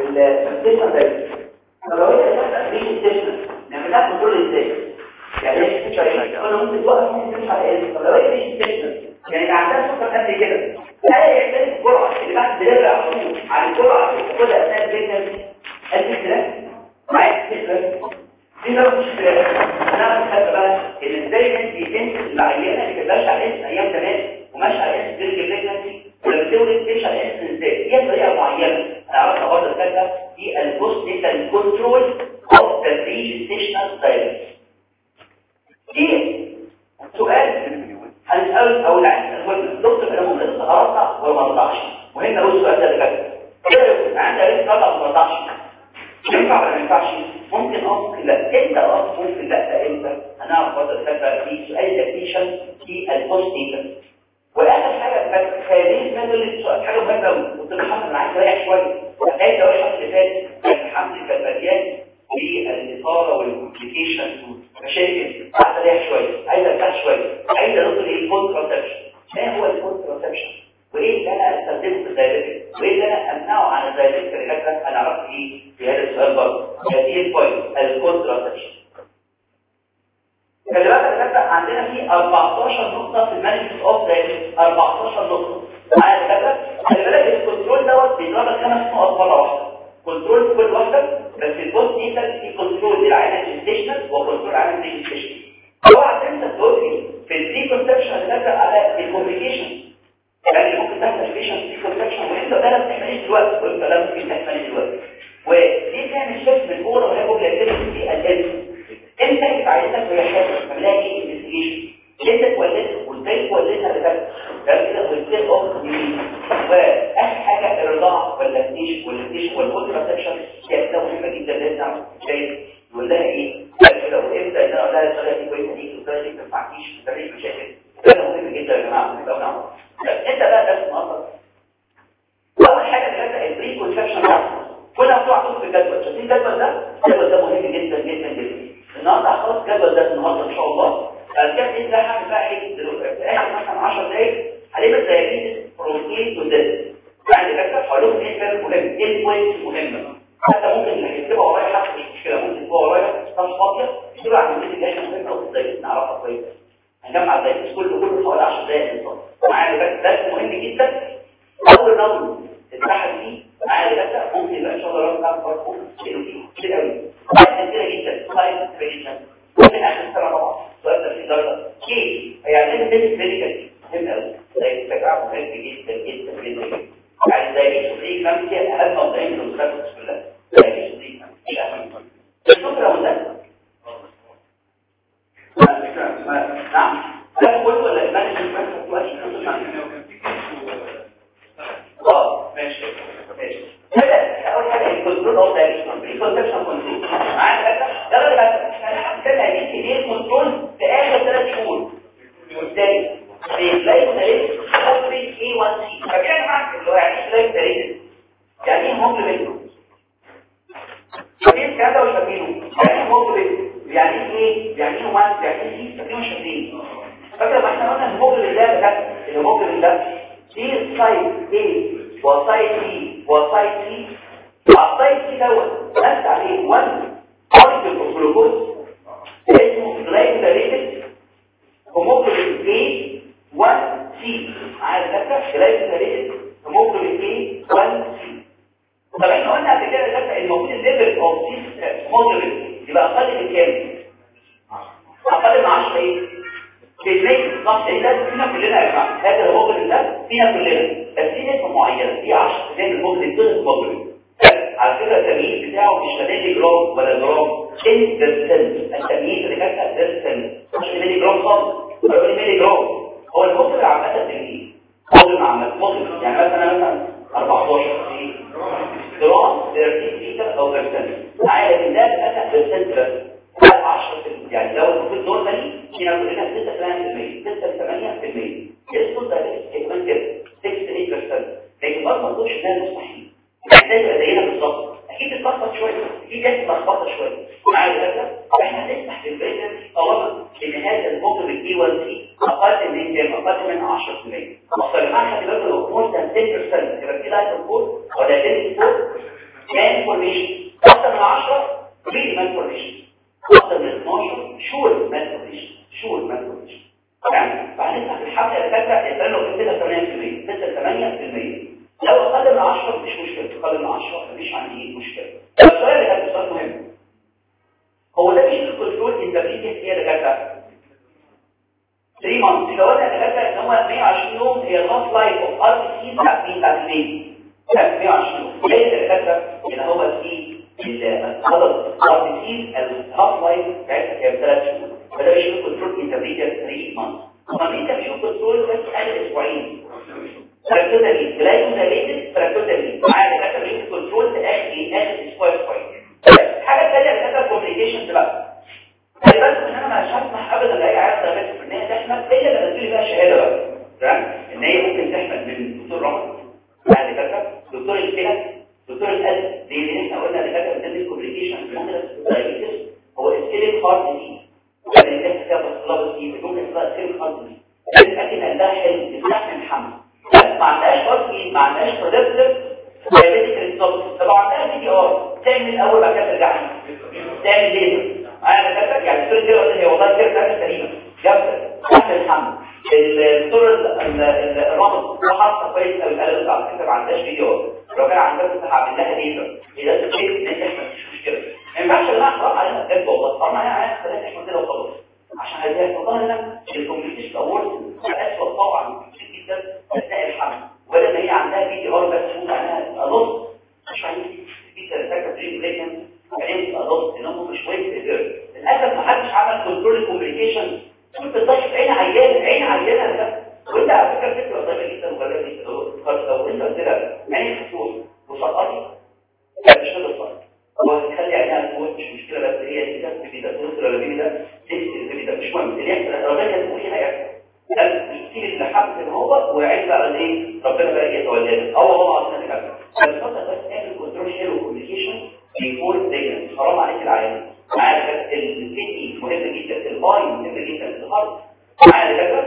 السيستم ده لو هي شغاله في السيستم نعملها كنترول ازاي يعني ايه شغاله انا ممكن توقف ممكن تمشي على ايه طب لو هي في السيستم يعني عندها سكر قد كده هل يحتاج الجرعه اللي بعد دليفري على طول على الجرعه اللي بتاخدها اثناء البريكنسي هل في اختلاف معايا في اختلاف دي لو مش اختلاف انا بتخيل بقى ان ازاي الناس بيتنسل العيانه اللي كانت ماشيه على اسم ايام زمان وماشيه على اسم بريكنسي ولما بتولد تمشي على اسم ازاي هي طريقه معينه انا عرفت برضه الفكره في البوست ديتال كنترول اوف ذا بري ستيشنال دايركت دي سؤال هنسأل أو العين الدكتور أنا ممكن أقطع ولا ما أقطعش مهم أقول السؤال ده اللي فات عندي عين قطع وما أقطعش ينفع ولا ما ينفعش ممكن اه ممكن لا انت اه ممكن لا لا انت هنعرف برضه الفكره في سؤال تكنيشن في البوست ديتا واخر حاجه بس خليني نقول سؤال حاجه مهمه قوي كنت محمد انا عايز اريح شويه هتلاقي لو الشهر اللي فات الحمل كان مليان بالاثاره والكومبليكيشنز مشاكل عايز اريح شويه عايز ارتاح شويه عايز ادخل ايه الفود بروتكشن ما هو الفود بروتكشن وايه اللي انا استخدمه في الدايركت وايه اللي انا امنعه عن الدايركت ريلاكس انا عرفت ايه في هذا السؤال برضه هذه البوينت الفود بروتكشن خلي بالك يا دكتور عندنا في 14 نقطه في المانجمنت اوف دايركت 14 نقطه معايا يا دكتور خلي بالك الكنترول دوت بيضرب خمس نقط مره واحده كنترول في كل واحده بس البوست دي في كنترول للعينه ستيشنال وكنترول عينه بري ستيشن اوعى تنسى تقول لي في البري كونسبشن هتبدا على الكومبليكيشن يعني ممكن تحصل فيشن بري كونسبشن وانت ده لم تحمليه دلوقتي وانت لم ممكن تحمليه دلوقتي ودي تعمل شيفت من اورال هايبوجلايكيميك في الالف انت اللي عايزك وهي حاجه تعملها ايه انفستيجيشن انت اتولدت وازاي اتولدتها بجد ده كده وازاي اوف يمين واخر حاجه الرضاعه واللاكتيشن واللاكتيشن والكونتراسبشن هي كده مهمه جدا لازم نعمل شايف يقول لها ايه كده وامتى ان انا اقول لها الطريقه دي كويسه دي والطريقه دي ما تنفعكيش ما تعمليش مشاكل ده مهم جدا يا جماعه مهم قوي نعمل انت بقى درس النهارده اول حاجه اللي هي البري كونسبشن كلها بتوع في الجدول شايفين الجدول ده الجدول ده مهم جدا جدا جدا النهارده هخلص الجدول ده النهارده ان شاء الله بعد كده باذن الله هعمل بقى ايه دلوقتي احنا مثلا 10 دقايق هنبقى زي بروتين وزد يعني فاكر هقول لكم ايه كان مهم ايه البوينت المهمه حتى ممكن اللي هيكتبها ورايا حتى مش مشكله ممكن تكتبها ورايا طب فاضيه تكتبها على الفيديو اللي احنا مهمه وازاي نعرفها كويس هنجمع الدايت كله كله حوالي 10 دقايق بالظبط معايا بس درس مهم جدا اول راوند الساحه دي معايا بس ممكن يبقى ان شاء الله راوند نعمل برضه كتير كتير قوي كتير جدا سلايد بريشن ممكن اخر سنه طبعا سؤال ده في درجه كيف يعني ايه بيزك ميديكال مهم قوي زي التجربه مهم جدا جدا جدا يعني زي السوفري كامتي اهم موضوعين في المستقبل كلها زي السوفري مش اهم الفكره ولا نعم لا قلت ولا المانجمنت اه ماشي ماشي هذا اول حاجه الكنترول اوف دايركشن الكونسبشن كنترول معايا كده يلا بقى احنا كده هنجيب ايه كنترول في اخر ثلاث شهور ازاي بيلاقي مدرس خطري اي 1 سي فكان معاك اللي هو يعني ايه لايف يعني ايه هومبلمنت فاكرين الكلام ده مش فاكرينه يعني ايه هومبلمنت يعني ايه يعني ايه 1 يعني ايه سي فاكرين مش فاكرين فاكر ما احنا قلنا الهومبلمنت ده ده الهومبلمنت ده دي سايد ايه وسايد بي وسايد سي السايد سي دوت نفس عليه 1 مولكيول اوف جلوكوز اسمه جلايكوليتد هوموجلوبين A 1 C عارف ده جلايكوليتد هوموجلوبين A 1 C طب احنا قلنا قبل كده ده المفروض الليفل اوف سيس هوموجلوبين يبقى اقل من كام؟ اقل من 10 ايه؟ بالمية صح ايه ده فينا كلنا يا جماعه هذا الهوموجلوبين ده فينا كلنا بس في نسبه معينه في 10 زي الهوموجلوبين ده الهوموجلوبين على فكره التمييز بتاعه مش ملي جرام ولا جرام ان بالسن التمييز اللي كانت بالسن مش ملي جرام خالص ولا ملي جرام هو المخرج عامه التمييز مخرج عامه مخرج يعني مثلا مثلا 14 جرام 30 لتر او برسنت معايا لكن ده للاسف برسنت بس 10 يعني لو المفروض نورمالي فينا كلنا 6 8% 6 8% اسمه ده يكون كده 6 8% لكن برضه ما تقولش ده مستحيل محتاج يبقى زينا بالظبط اكيد تتلخبط شويه اكيد جت ملخبطه شويه معايا كده احنا هنسمح بالبريزنس طالما ان هذا الموقف الدي 1 سي اقل من كام اقل من 10% وصل معاها خلي بالك لو مور ذان 10% يبقى كده هتكون ولا 10% مان فورميشن اكتر من 10 بري مان فورميشن اكتر من 12 شور مان فورميشن شور مان فورميشن تمام فهنفتح الحمله يا دكاتره يبقى له كده 8% 6 8% لو اقل من 10 مفيش مشكله اقل من 10 مفيش عندي مشكله السؤال اللي كان سؤال مهم هو ده مش الكنترول انترفيس هي اللي كانت 3 مانث لو قلنا ثلاثه ان هو 120 يوم هي اللاست لايف اوف ار بي سي بتاع مين بتاع البيبي 120 يوم ليه الثلاثه اللي هو في الغلط ار بي سي الهاف لايف بتاعتها كام 3 شهور فده مش الكنترول انترفيس 3 مانث اما انت بتشوف كنترول بس قبل اسبوعين تراكتوتالي جلايكوزاليتد تراكتوتالي معايا دكاتره بيجي كنترول في اخر اخر اسبوع اسبوعين الحاجه الثانيه دكاتره كوميونيكيشنز بقى خلي بالكم ان انا مش هسمح ابدا لاي عيال درجات في النهايه تحمل الا لما تجيلي بقى شهاده بقى تمام ان هي ممكن تحمل من دكتور رمض بعد دكاتره دكتور الكلى دكتور القلب زي اللي احنا قلنا دكاتره بتدي كوميونيكيشن ممكن دايبيتس هو اسكيليك هارت ديزيز يعني اللي احنا فيها بس دي ممكن تبقى اسكيليك هارت ديزيز لكن عندها حلم تستحمل الحمل ما عندهاش برضه ما عندهاش برودكتيف دايابيتيك ريسبتور طب عندها في دي ار تعمل اول بعد كده ترجع تعمل ليزر انا كده يعني الصوره دي هي والله كده كانت سليمه جابت تحت الحمل الدكتور الرابط وحاطه كويس قوي القلب بتاع الفكره ما عندهاش فيديو لو كان عندها فتح عامل لها ليزر اذا انت شايف ان انت مفيش مشكله ما ينفعش يا جماعه حرام علينا بجد والله حرام علينا عايز خلينا احنا كده وخلاص عشان هذه الفضاء هنا الكوميونيكيشن اورد اسوء طبعا كتير جدا اثناء الحمل ولا هي عندها في دي ار بس ممكن معناها نص مش عايز في ثلاثه دريم ليكن بعدين نص انهم مش كويس للاسف ما حدش عمل كنترول الكوميونيكيشن كنت تضيف عين عيان عين عيانه ده وانت على فكره فكره ضعيفه جدا وغالبا جدا لو انت قلت لها عين خطوط وسقطي مش هتقدر وهتخلي عينها تموت مش مشكله بس هي دي ده بيبي ده توصل ولا بيبي ده تمسك البيبي ده مش مهم اللي يحصل لو ده كان مش هيحصل تسيب اللي حب ان هو ويعيش بقى ايه ربنا بقى يتولى اه والله العظيم كده فالفتره بس اعمل كنترول حلو كوميونيكيشن بيفور دايما حرام عليك العيان معايا الكدني مهم جدا الباي مهم جدا الهارت معايا كده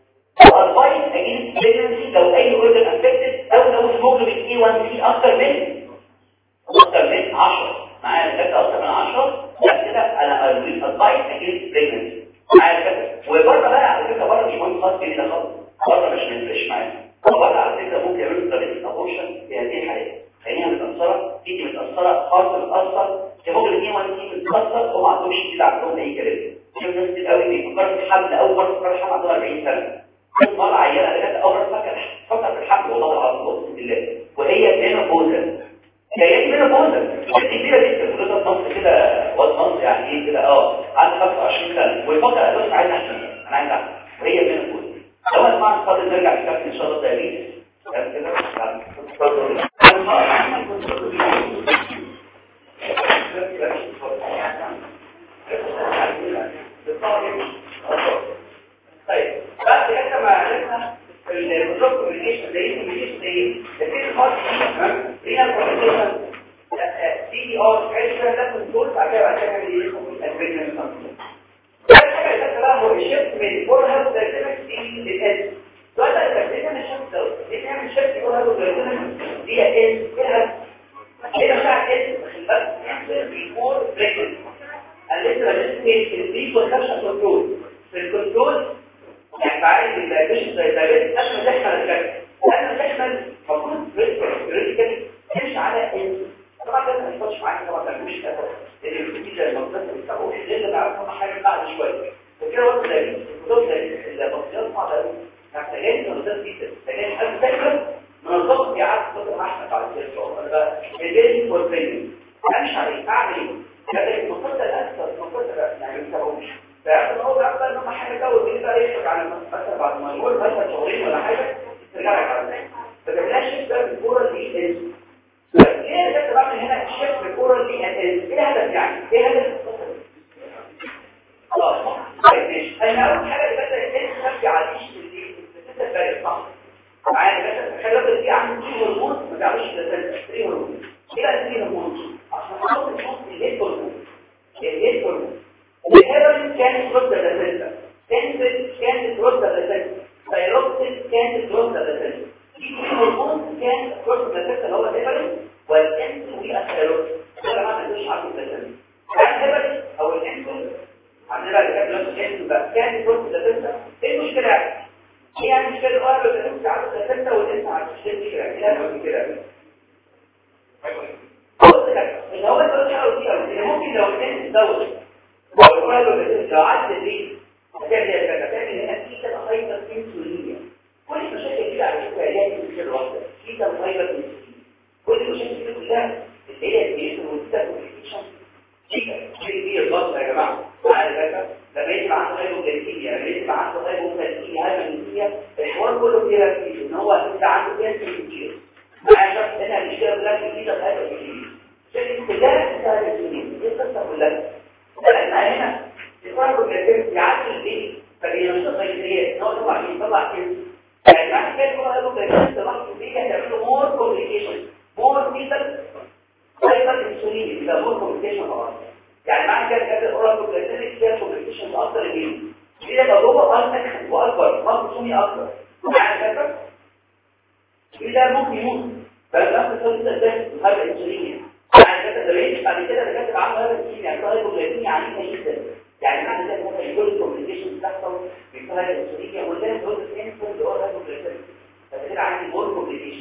والباي اجين بريجنسي لو اي اورجن افكتد او لو هيموجلوبين اي 1 سي اكتر من اكتر من 10 معايا كده اكتر من 10 كده انا الادفايس اجين بريجنسي معايا كده وبره بقى على فكره بره مش مهم خالص كده خالص بره مش مفرش معايا بره على فكره ممكن يعملوا طريقه ابورشن في هذه الحالات عينيها متاثره ايدي متاثره هارت متاثر هيموجلوبين اي 1 سي متاثر وما عندهمش كده عندهم اي كلام شوف ناس كتير قوي بيفكروا في الحمل اول مره فكروا الحمل عندهم 40 سنه كل مره عيانه اللي كانت اول مره تفكر تفكر في الحمل والله العظيم اقسم بالله وهي مينوبوزا هي دي مينوبوزا دي كبيره جدا ولادها في مصر كده واد مصر يعني ايه كده اه عنده 25 سنه ويفكر انا عايز احسن انا عايز احسن وهي مينوبوزا لو انا ما نقدر نرجع للكابتن ان شاء الله تقريبا كده طيب بعد كده ما عرفنا الكنترول كوميونيكيشن ده ايه كوميونيكيشن ده ايه ده الخاص هنا الكوميونيكيشن سي دي ار عايز ده كنترول بعد كده بعد كده نعمل ايه البريزنس الحاجه اللي كانت بقى هو الشيفت من فور هاوس داينامكس دي للهيد سؤال بقى الترتيب من الشيفت ده ليه نعمل شيفت فور هاوس داينامكس دي ايه ايه ايه بتاع ايه خلي بالك بيفور بريكنس لسه لسه البيك والكابشن كنترول في الكنترول يعني بعد الدايبيشن زي الدايبيشن قبل ما تحمل الشكل قبل ما تحمل المفروض ريسك تمشي على ان طبعا ده ما يحصلش معاك طبعا ده مش كده لان الفيديو زي المنطقه اللي بتسوي لازم نعرف حاجه بعد شويه وكده وقت ده الكتب ده البطيئات صعبه قوي محتاجين نظام جدا محتاجين حد تكمل منظمه في عدد فتره احمد على السيرش انا بقى الجيم والتريننج امشي عليه اعمل ايه لكن المنطقه الاكثر المنطقه يعني ما بتسويش فيعرف ان هو بقى بقى لما حاجه جو دي بقى يخرج على مثلا بعد ما يقول مثلا شهرين ولا حاجه ترجع لك على ذلك فبلاش ده بالكوره دي ايه ليه ده بعمل هنا الشيف بالكوره دي ايه الهدف يعني ايه هدف اه طيب ماشي انا اول حاجه اللي بدات ايه تخفي عليش اللي بتبدا بقى صح معايا بس خلي بالك دي عندي في هرمون ما تعرفش ده ايه هرمون ايه بقى دي هرمون عشان احط الصوت الهيد هرمون الهيد هرمون الهيروين كانت رد الرسالة كانت كانت رد الرسالة ثايروكسين كانت رد الرسالة في هرمون كانت رد الرسالة اللي هو الهيروين والانسولين بص كده ان هو انت مش عارف ايه ممكن لو كان تزود لو الراجل لو عدت دي هتعمل ايه هتعمل هنا في كده هايبر انسولينيا كل المشاكل دي على فكره علاج مش الواحده في كده هايبر انسولينيا كل المشاكل دي كلها اللي هي الديشن والستابيليشن دي الضغط يا جماعه على فكره لما يبقى عنده هايبوجلايكيميا لما يبقى عنده هايبوجلايكيميا هايبوجلايكيميا الحوار كله فيه ركيز ان هو انت عنده كانسر كتير معايا شخص هنا المشكله كلها في كده هايبوجلايكيميا الشكل كلها بتاعت الجنين دي القصه كلها لما هنا الهايبوجلايكيميا يعدي البيت فبينشط غيريات ان هو طبعا بيطلع كده يعني معنى كده هو هايبوجلايكيميا طلع في البيت هتعمل له مور كومبليكيشن مور فيتال هايبر انسولين يبقى مور كومبليكيشن طبعا يعني معنى كده كده الاورال كومبليكيشن فيها كومبليكيشن اكتر منه دي تجربه اكتر واكبر مخصوصي اكتر معنى كده ده ممكن يموت فلما تاخد ده ده هايبر انسولين يعني كده ده بعد كده ده كاتب عنه هايبر انسولين يعني هايبوجلايكيميا عنيفه جدا يعني معنى كده ممكن يكون الكومبليكيشن بتحصل في هايبر انسولين وده بيقول ان كل اورال هايبوجلايكيميا فكده عندي مور كومبليكيشن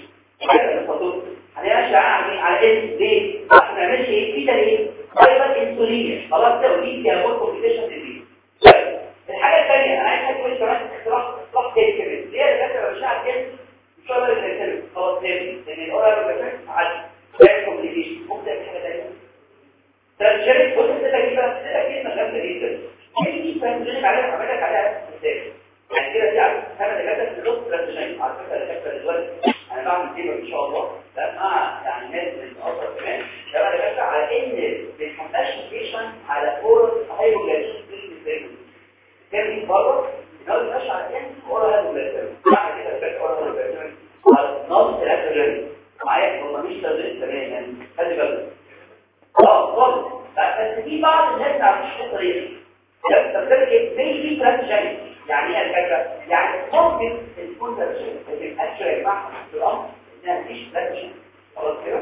هنمشي على على ايه ليه عشان ما نعملش ايه في ده ايه هايبر انسولين خلاص ده ودي فيها مور كومبليكيشن دي طيب الحاجه الثانيه انا عايز اقول كمان اختراع اختراع تاني كمان ليه اللي كانت بشعه كده مش هو اللي كان خلاص تاني لان الاورال بيفكت عادي ده كومبليكيشن ممكن حاجه ثانيه ده شركه بص كده كده كده كلمه جامده جدا دي فاهم عليها عملك عليها ازاي يعني كده في عارف انا اللي جت في نص ترانزيشن على فكره اللي جت دلوقتي انا بعمل كده ان شاء الله لا مع يعني ناس من الاخر كمان ده انا جت على ان بنحملش بيشن على اورال هايبوجلايكيميا كان بره لو ماشي على ان اورال هايبوجلايكيميا بعد كده فات اورال هايبوجلايكيميا على نص ثلاثه معايا هو مش تغيير تماما خلي بالك اه خالص بس في بعض الناس ما عندهاش الطريقه ده تفتكر ايه زي في ترانزيشن يعني ايه الفكره يعني ممكن تكون ترانزيشن لكن اكشن مع في الامر انها مفيش ترانزيشن خلاص كده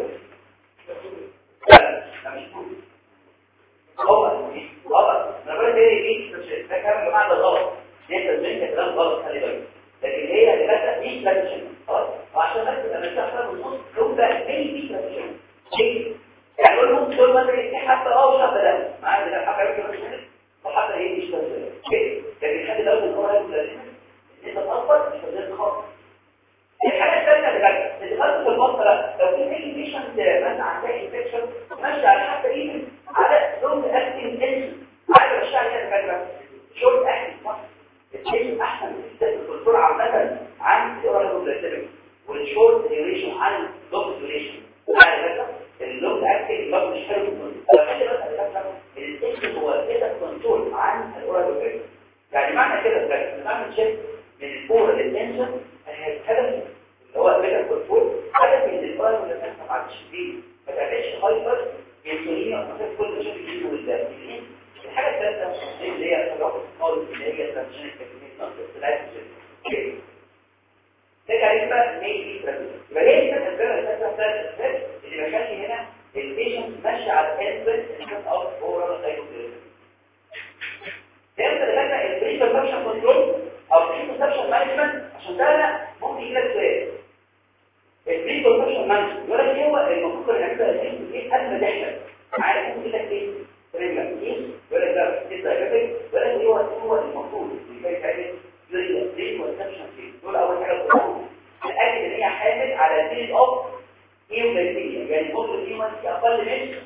لا لا مش ممكن هو مش غلط انا بقول ايه دي ده كلام يا جماعه ده غلط دي ترانزيشن كلام غلط خلي بالك لكن هي اللي بس دي ترانزيشن خلاص وعشان بس لما تحصل النص لو ده زي دي ترانزيشن يعني يقول ممكن تقول مثلا دي حتى اه وحتى لا معايا ده حاجه مش وحتى ايه مش تنزل لكن الحاجه الاول ان هو هيبقى لازم انت تاثر مش تنزل خالص الحاجه الثانيه اللي جت اللي خدت في المصدر لو في اي بيشنت مثلا عندها انفكشن ماشي على حتى ايه على لونج اكتنج انسولين عايز امشي عليها الفكره شورت اكتنج الشيء احسن جدا في الدكتور عامه عن الاورال والشورت ديوريشن عن لونج ديوريشن على اللونج اكتنج برضه مش حلو فخلي بالك الاسم هو كده كنترول عن الاورال يعني معنى كده ان بعمل تشيك من الاورال للتنشن هدفي اللي هو كده كنترول هدفي من الاورال اللي ما عادش فيه ما تعملش هايبر انسولين وتاخد كل شيء يجي والباقي الحاجه الثالثه اللي هي الرابط خالص اللي هي ترانزيشن تكنيك نقص ده كان بقى ميلي يبقى هي كانت الاسباب الثالثه الاسباب اللي مخلي هنا البيشنت ماشي على الانفلت انشاء اوف اورال سايكوثيرابي ده اللي خلى البريشر فانكشن كنترول او البريشر مانجمنت عشان ده لا ممكن يجي لك سؤال البريشر فانكشن مانجمنت ولا ايه هو المفروض ان احنا ايه قبل ما تحلم عارف ممكن لك ايه ريجل ايه ولا ده ايه ولا ايه هو هو المفروض يبقى يتعمل يوريا ليه والسبشن فيه دول اول حاجه تقول تاكد ان هي حامل على سيريز اوف هيومانيتيه يعني ممكن الهيومانيتي اقل من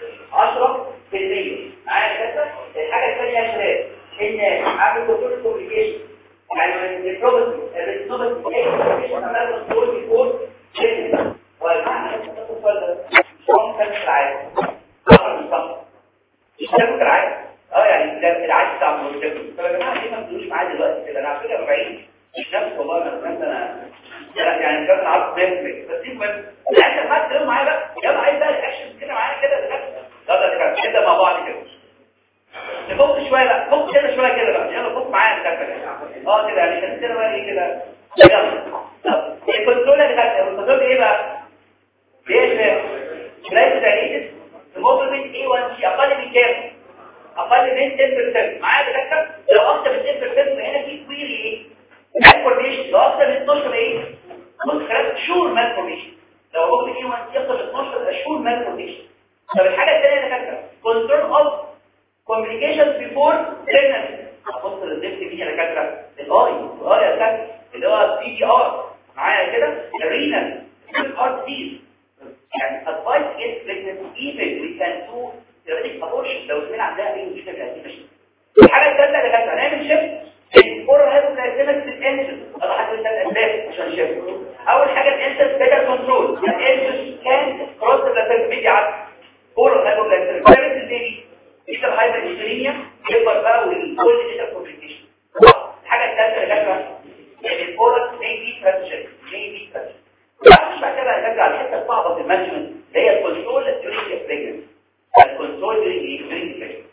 10% معايا كده الحاجه الثانيه يا شباب ان عامل كنترول كوميونيكيشن يعني البروبابيلتي الريسبونسبيلتي اي كوميونيكيشن عمال كنترول بيكون شيء والمعنى مش ممكن العادي صح مش صح مش ممكن العادي اه يعني ده العادي بتاع المرتب طب يا جماعه ليه ما بتقولوش معايا دلوقتي كده انا على فكره 40 مش نفس والله انا كمان انا يعني كان عارف بيرفكت بس المهم عايز حد يقول معايا بقى يلا عايز بقى الاكشن كده معايا كده يلا كده كده مع بعض كده نفك شويه بقى فك كده شويه كده بقى يلا فك معايا كده اه كده يعني كده كده بقى ايه كده يلا طب الكنترول اللي خدته الكنترول ايه بقى ليه شايف دايليتس هيموجلوبين A1C اقل من كام اقل من 10% معايا دكاتره لو اكتر من 10% هنا في كويري ايه مالفورميشن لو اكتر من 12 ايه بص خلاص شور مالفورميشن لو هو بيجي 1 يفضل 12 اشهر مال بروتكشن طب الحاجه الثانيه اللي كانت كنترول اوف communications before pregnancy ابص للدفت مين يا دكاتره الاي الاي يا دكاتره اللي هو بي جي ار معايا كده الرينال ار دي يعني advice against pregnancy even we can do theoretic abortion لو زميل عندها اي مشكله في هذه المشكله الحاجه الثالثه اللي كانت هنعمل شيفت الفور هاز لازمه الانسس هذا حاجه ثلاث اسباب عشان شيفت اول حاجه الانسس بيتر كنترول الانسس كان كروس ذا ميديا عاد فور هاز لازمه البيبي اذا هايبر انسولينيا يكبر بقى والكل ديتا كومبليكيشن الحاجه الثالثه اللي كانت يعني الفورك اي بي ستراتيجي اي بي ستراتيجي مش بعد كده نرجع على الحته الصعبه في المانجمنت اللي هي الكنترول ديورينج بريجنسي الكنترول ديورينج بريجنسي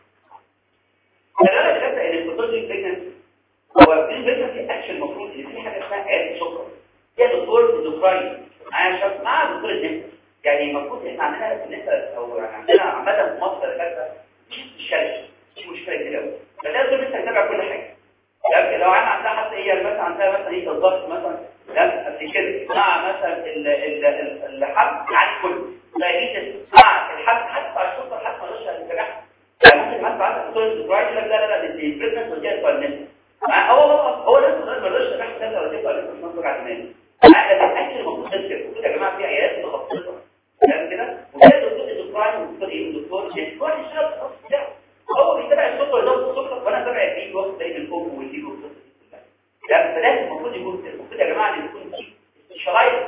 الغرض ده ان الكنترول ديورينج بريجنسي هو البريجنسي اكشن المفروض ان في حاجه اسمها عيادة سكر هي دكتور اندوكراين عشان مع دكتور النساء يعني المفروض احنا عندنا في النساء او يعني عندنا عامه في مصر اللي مش شركه مش مشكله كبيره قوي فده دول انت تتابع كل حاجه لكن لو انا عندها حتى هي مثلا عندها مثلا ايه الضغط مثلا لا قبل كده مع مثلا الحب عن كل دايبيتس مع الحب حتى على السكر حتى ملوش انتجاح يعني ممكن مثلا عندك دكتور درايف لا لا لا دي بريزنس ودي الفالنس هو هو هو نفسه ده ملوش انتجاح ده ولا دي فالنس مش منطق على دماغي لكن الاكل المفروض تصير المفروض يا جماعه في عيادات متخصصه تمام كده وده دكتور الدكتور والدكتور ايه والدكتور الدكتور يشتغل في التخصص بتاعه هو بيتابع السكر ده السكر وانا تابع الدين واخد بالي من الفوق والدين والقصه ده فلازم المفروض يكون المفروض يا جماعه ان يكون في شرايط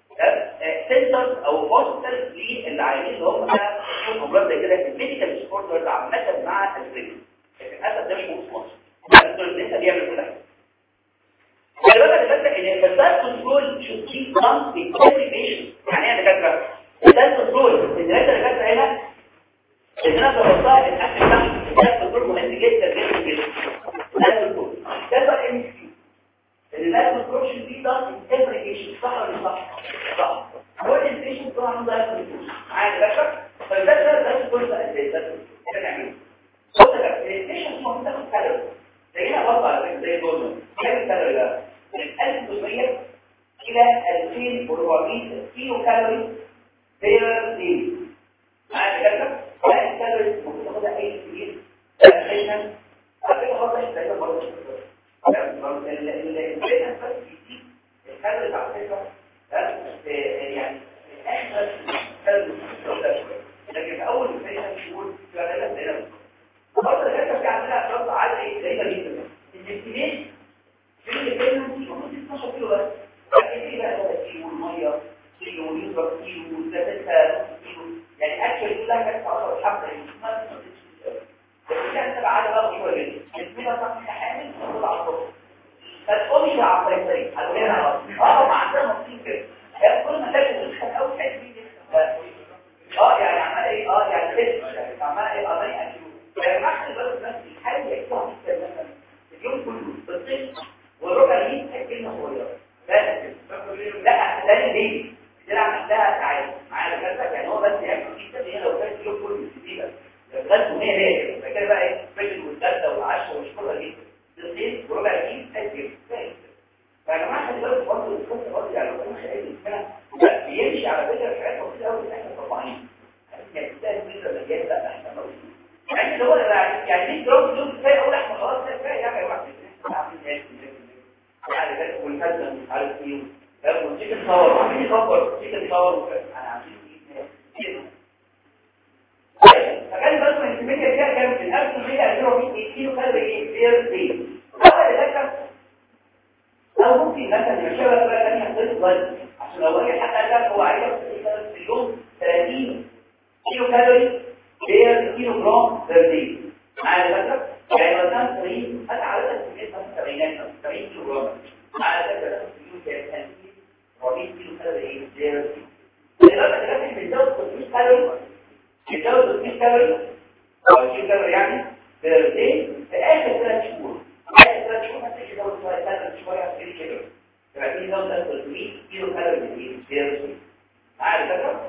سنترز او بوسترز للعيانين اللي هم فيهم امراض زي كده الميديكال سبورترز عامه مع البريد لكن للاسف ده مش موجود في مصر الدكتور لسه بيعمل كل حاجه خلي بالك يا دكتور ان الفساد كنترول شوت بي دان بكومبليكيشن يعني ايه يا دكاتره الفساد كنترول الدكاتره اللي دكاتره هنا ان انا ضربتها الاكل ده الفساد كنترول مهم جدا جدا جدا الفساد كنترول ده بقى ام كيو الفساد كنترول شوت بي دان انتجريشن صح ولا صح صح هو الانتجريشن طبعا ده كنترول عادي باشا فده ده ده كل ده ازاي ده نعمله بص يا الانتجريشن مش مهم تاخد كالوري زينا برضه على فكره زي دول كام كالوري ده من 1300 الى 2400 كيلو كالوري بير دي معايا كده ولا الكالوري المفروض تاخدها اي كتير عشان على فكره خلاص احنا ده برضه الكالوري بس بيديك الكالوري على فكره يعني احسن كالوري لكن في اول مثلا شهور بتبقى غالبا زي برضه الحته في عندنا شرط عالي ايه زي جدا الاستيميت في البيلنس المفروض 12 كيلو بس لكن ايه بقى 3 كيلو الميه كيلو ونص كيلو 3 كيلو يعني اكشلي كلها كانت 10 حبه ما لكن كانت تبع عالي بقى شويه جدا الاسمده صح انت حامل تقول على الصبح فتقومي على الطريق هتقولي اه ما عندنا مصير كده هي كل ما تلاقي تدخل قوي تحس اه يعني عمال ايه اه يعني لسه عمال ايه قضيه اكيد فالمحل البلد بس الحاجة يكتبها جدا مثلا اليوم كله بالطيب والربع دي كلمة صغيرة لا ده ليه بتلعب عندها تعالي معايا الجلسة يعني هو بس ياكل جدا هي لو كانت اليوم كله دي بس الغلط هي هي فكده بقى ايه فكر والثالثة والعشرة والشكرة دي بالطيب وربع دي أجل فيا جماعة خلي بالك برضه القصة برضه يعني لو كان خيالي اسمها بيمشي على فكرة في حاجات بسيطة قوي احنا طبعين يعني تستاهل فكرة مجال لا احنا موجودين يعني اللي هو يعني دي جروب دول كفايه اقول احنا خلاص كفايه يعني واحد يعني ده والفزه مش عارف ايه ده وتيجي تصور عاملين يصور تيجي تصور انا عاملين ايه فكان بس من الكميه دي كان من 1100 كيلو كالوري ايه بير دي اول ده كان او ممكن مثلا يمشي بقى بقى ثانيه حطيت ضل عشان لو واحد حتى قال هو عايز في اليوم 30 كيلو كالوري بير كيلو جرام بير دي على فكره يعني مثلا 70 انا عاده كميه مثلا 70 70 كيلو جرام على فكره اليوم كان 400 كيلو كالوري بير دي لما تلاقي بيزود 300 كالوري بيزود 300 كالوري او كيلو كالوري يعني بير دي في اخر ثلاث شهور اخر ثلاث شهور هتلاقي يزود شويه ثلاث شويه كيلو كيلو يبقى في يزود 300 كيلو كالوري بير دي على فكره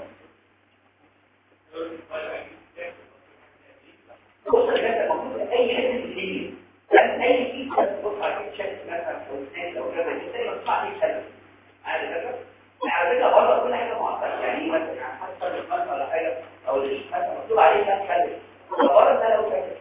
بص يا المفروض اي حته في الدنيا يعني اي شيء تبص عليه شكل مثلا او اثنين او كذا كده يبقى تطلع فيه سلبي على فكره على فكره برضه كل حاجه معقده مكتوب عليه كام كالوري عباره ده لو فاكر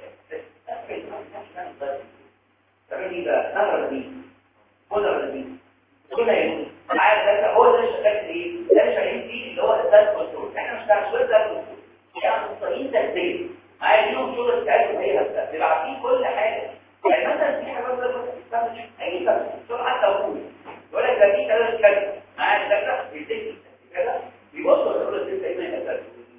تعمل بقى نهر دي خضره دي كلها يموت عارف ده هو ده شغال ايه ده شغالين فيه اللي هو السيلف كنترول احنا مش بتاع شغل سيلف كنترول يعني مصريين تغذيه عايزينهم شغل بتاعتهم هي بس بيبعتين كل حاجه يعني مثلا في حاجات بقى بتستخدم اي بس حتى وقول يقول لك ده في كذا كذا معايا ده بيديك كذا بيبصوا يقول لك انت ايه كذا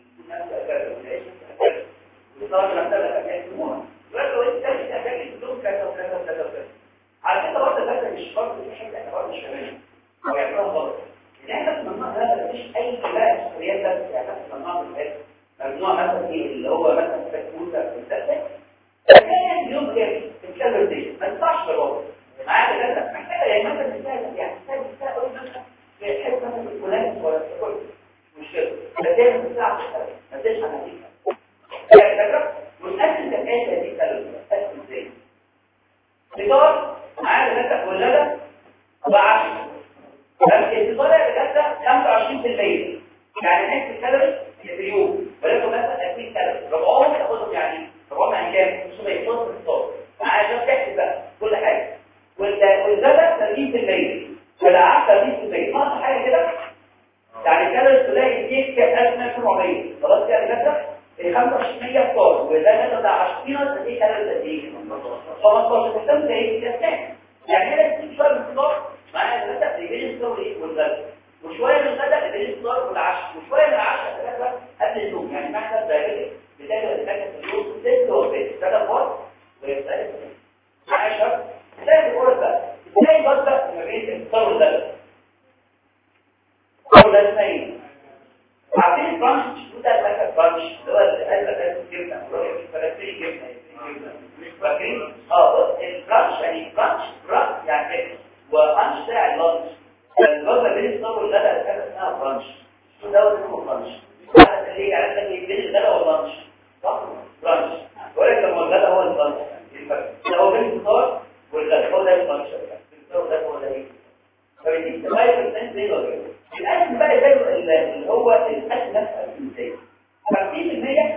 وصار مثلا يسموها يقول لك لو انت محتاج تدوم كذا وكذا وكذا وكذا على فكره برضه ده مش شرط في حاجه اعتبار مش شماليه او يعتبرها غلط ان احنا في المنطقه ده مفيش اي بقى مسؤوليات بس يعني في المنطقه دي ممنوع مثلا ايه اللي هو مثلا تكوته في الدسه كان يوم كامل في الكاميرا دي ما ينفعش بالوضع معاك كده محتاجه يعني مثلا مثال يعني مثال مثال اقول مثلا في حته مثلا الفلاني ولا كل مشكله بس هي ما تساعدش ما تساعدش على دي يعني فكره ونقسم الآية دي كلمة نقسم ازاي فطار معاك مثلا ولاده وعشر بس الفطار يا دكاتره 25% يعني نحس الكالوري في اليوم ولكن مثلا 20 كالوري ربعهم تاخدهم يعني ربعهم يعني كام 500 في الفطار معايا عشان تحسب بقى كل حاجه والغدا 30% فالعشاء 30% ناقص حاجه كده يعني الكالوري تلاقي يديك 1400 خلاص كده كده ال 25% فطار والغدا بتاع 20 دي كالوري قد ايه 15 ده ايه ده يعني هنا تجيب شويه من الفطار معايا الغدا بيجي الفطار ايه والغدا وشويه من الغداء بين الفطار والعشاء وشويه من العشاء ثلاثه قبل النوم يعني معنى ده بتاكل الحاجه في اليوم ست وبيت ثلاث مرات ويبقى عشرة ثلاث مرات بقى ازاي بقى ما بين الفطار والغداء الفطار ده اسمه ايه عارفين البرانش ده الاكل برانش اللي هو الاكل الجبنه فلسفي جبنه مش فاكرين اه البرانش يعني برانش برانش يعني وانش ده اللانش الوجبه بين الفطار والغداء كانت اسمها برانش شو ده اسمه برانش عارف ليه عارف لك بين الغداء واللانش صح برانش ولكن لما الغداء هو البرانش ده هو بين الفطار والغداء هو ده البرانش الفطار والغداء هو ده ايه فبدي 5% زي ولا الاكل بقى زي اللي هو الاكل نفسه ازاي 50%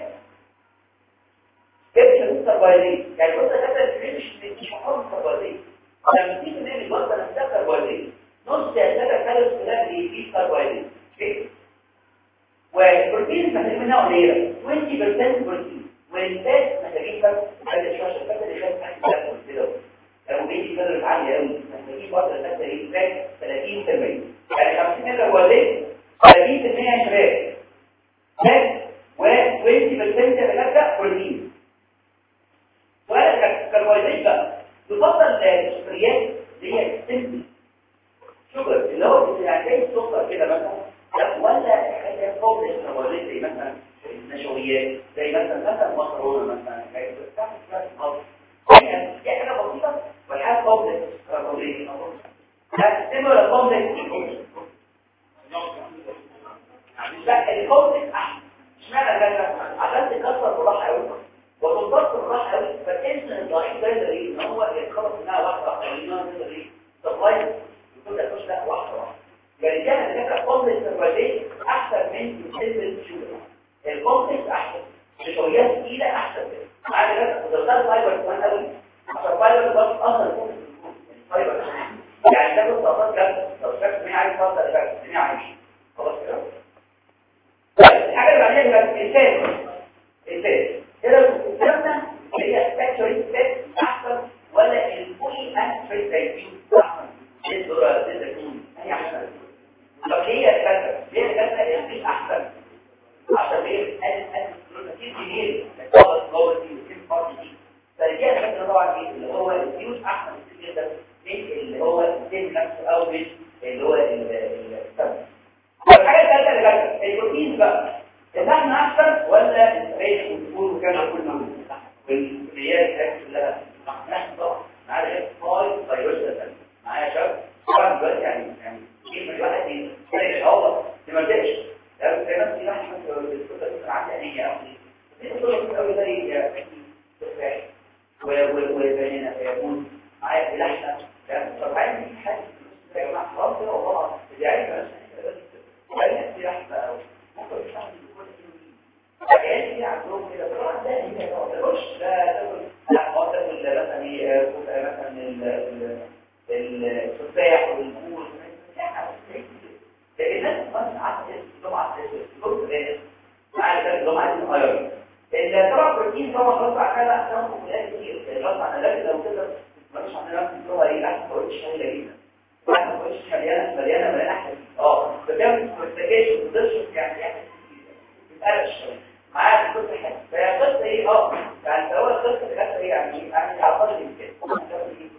كيف الكربوهيدرات يعني بص ده مش مش محور الكربوهيدرات 50% من الوجبه نفسها كربوهيدرات نص ثلاثة كالوريز كلها بيجيب كربوهيدرات والبروتين محتاجين منها قليلة 20% بروتين والفات محتاجين بس عايز شوية الفات اللي كانت تحت الأكل كده لو بيجي كالوريز عالية قوي محتاجين برضه الفات اللي فات 30% يعني 50% كربوهيدرات 30% شباب فات و 20% ثلاثة بروتين سؤال كربوهيدرات بقى يفضل السكريات اللي هي السمبل شوجر اللي هو يعني زي السكر كده مثلا ولا حاجه فوق الكربوهيدرات زي مثلا النشويات زي مثلا مثلا مكرونه مثلا حاجه بتعمل شويه خالص يعني دي حاجه بسيطه والحاجه فوق الكربوهيدرات لا سيبوا ولا فوق لا الكوتك احسن اشمعنى كده عشان تكسر بالراحه قوي وتمتص بالراحه قوي فالاسم الضعيف ده اللي ان هو يتخلص منها واحده واحده اللي هي تغير كل تخش لها واحده واحده يعني كان الفكره كومبلكس الرجالي احسن من السيلز شوجر الكومبلكس احسن نشويات ثقيله احسن معايا كده وده فايبر كمان قوي عشان فايبر ده اصلا فايبر يعني ده بالظبط كده لو شفت مين عايز يوصل لفايبر مين عايش خلاص كده طيب الحاجه اللي بعديها بقى الانسان الانسان كده الكلام هي فاكتوري ستيت احسن ولا الفولي انتريت احسن الذرة الزيتون هي احسن طب هي الكسر ليه الكسر مش احسن عشان ايه البروتين كتير الطاقه الجوه دي والكيم بارت دي فدي الكسر طبعا ايه اللي هو الفيوز احسن كتير جدا من اللي هو السيم نفسه او مش اللي هو السم والحاجه الثالثه اللي كانت البروتين بقى اللحم احسن ولا الريش والفول وكان كله والكليات كلها نحن طبعا معايا ايه فايروس معايا شباب طبعا دلوقتي يعني يعني كيف الواحد يلاقي الهواء ما يبداش ده زي ما انت واحد كنت كنت عندي انيه او دي بتقول لك قوي زي تفاح و و وبنينا موز معايا لحمه طب عايز حاجه يا جماعه خلاص كده والله دي عايزه بس عايز لحمه او ممكن مش عارف كل يعني عندهم والباقي معايا ده اللي هم عايزين ايرون اللي طبعا بروتين طبعا غصب عنها بقى عشان مكونات كتير غصب عنها لكن لو كده مش عندنا نفس اللي هو ايه احسن ما قلتش سهله جدا احسن ما قلتش مليانه مليانه مليانه احسن اه فبيعمل انفستيجيشن وتدرس يعني احسن بتقلق شويه معاك قصه حلوه فهي قصه ايه اه يعني سواء القصه اللي جت ايه يعني يعني على قدر الامكان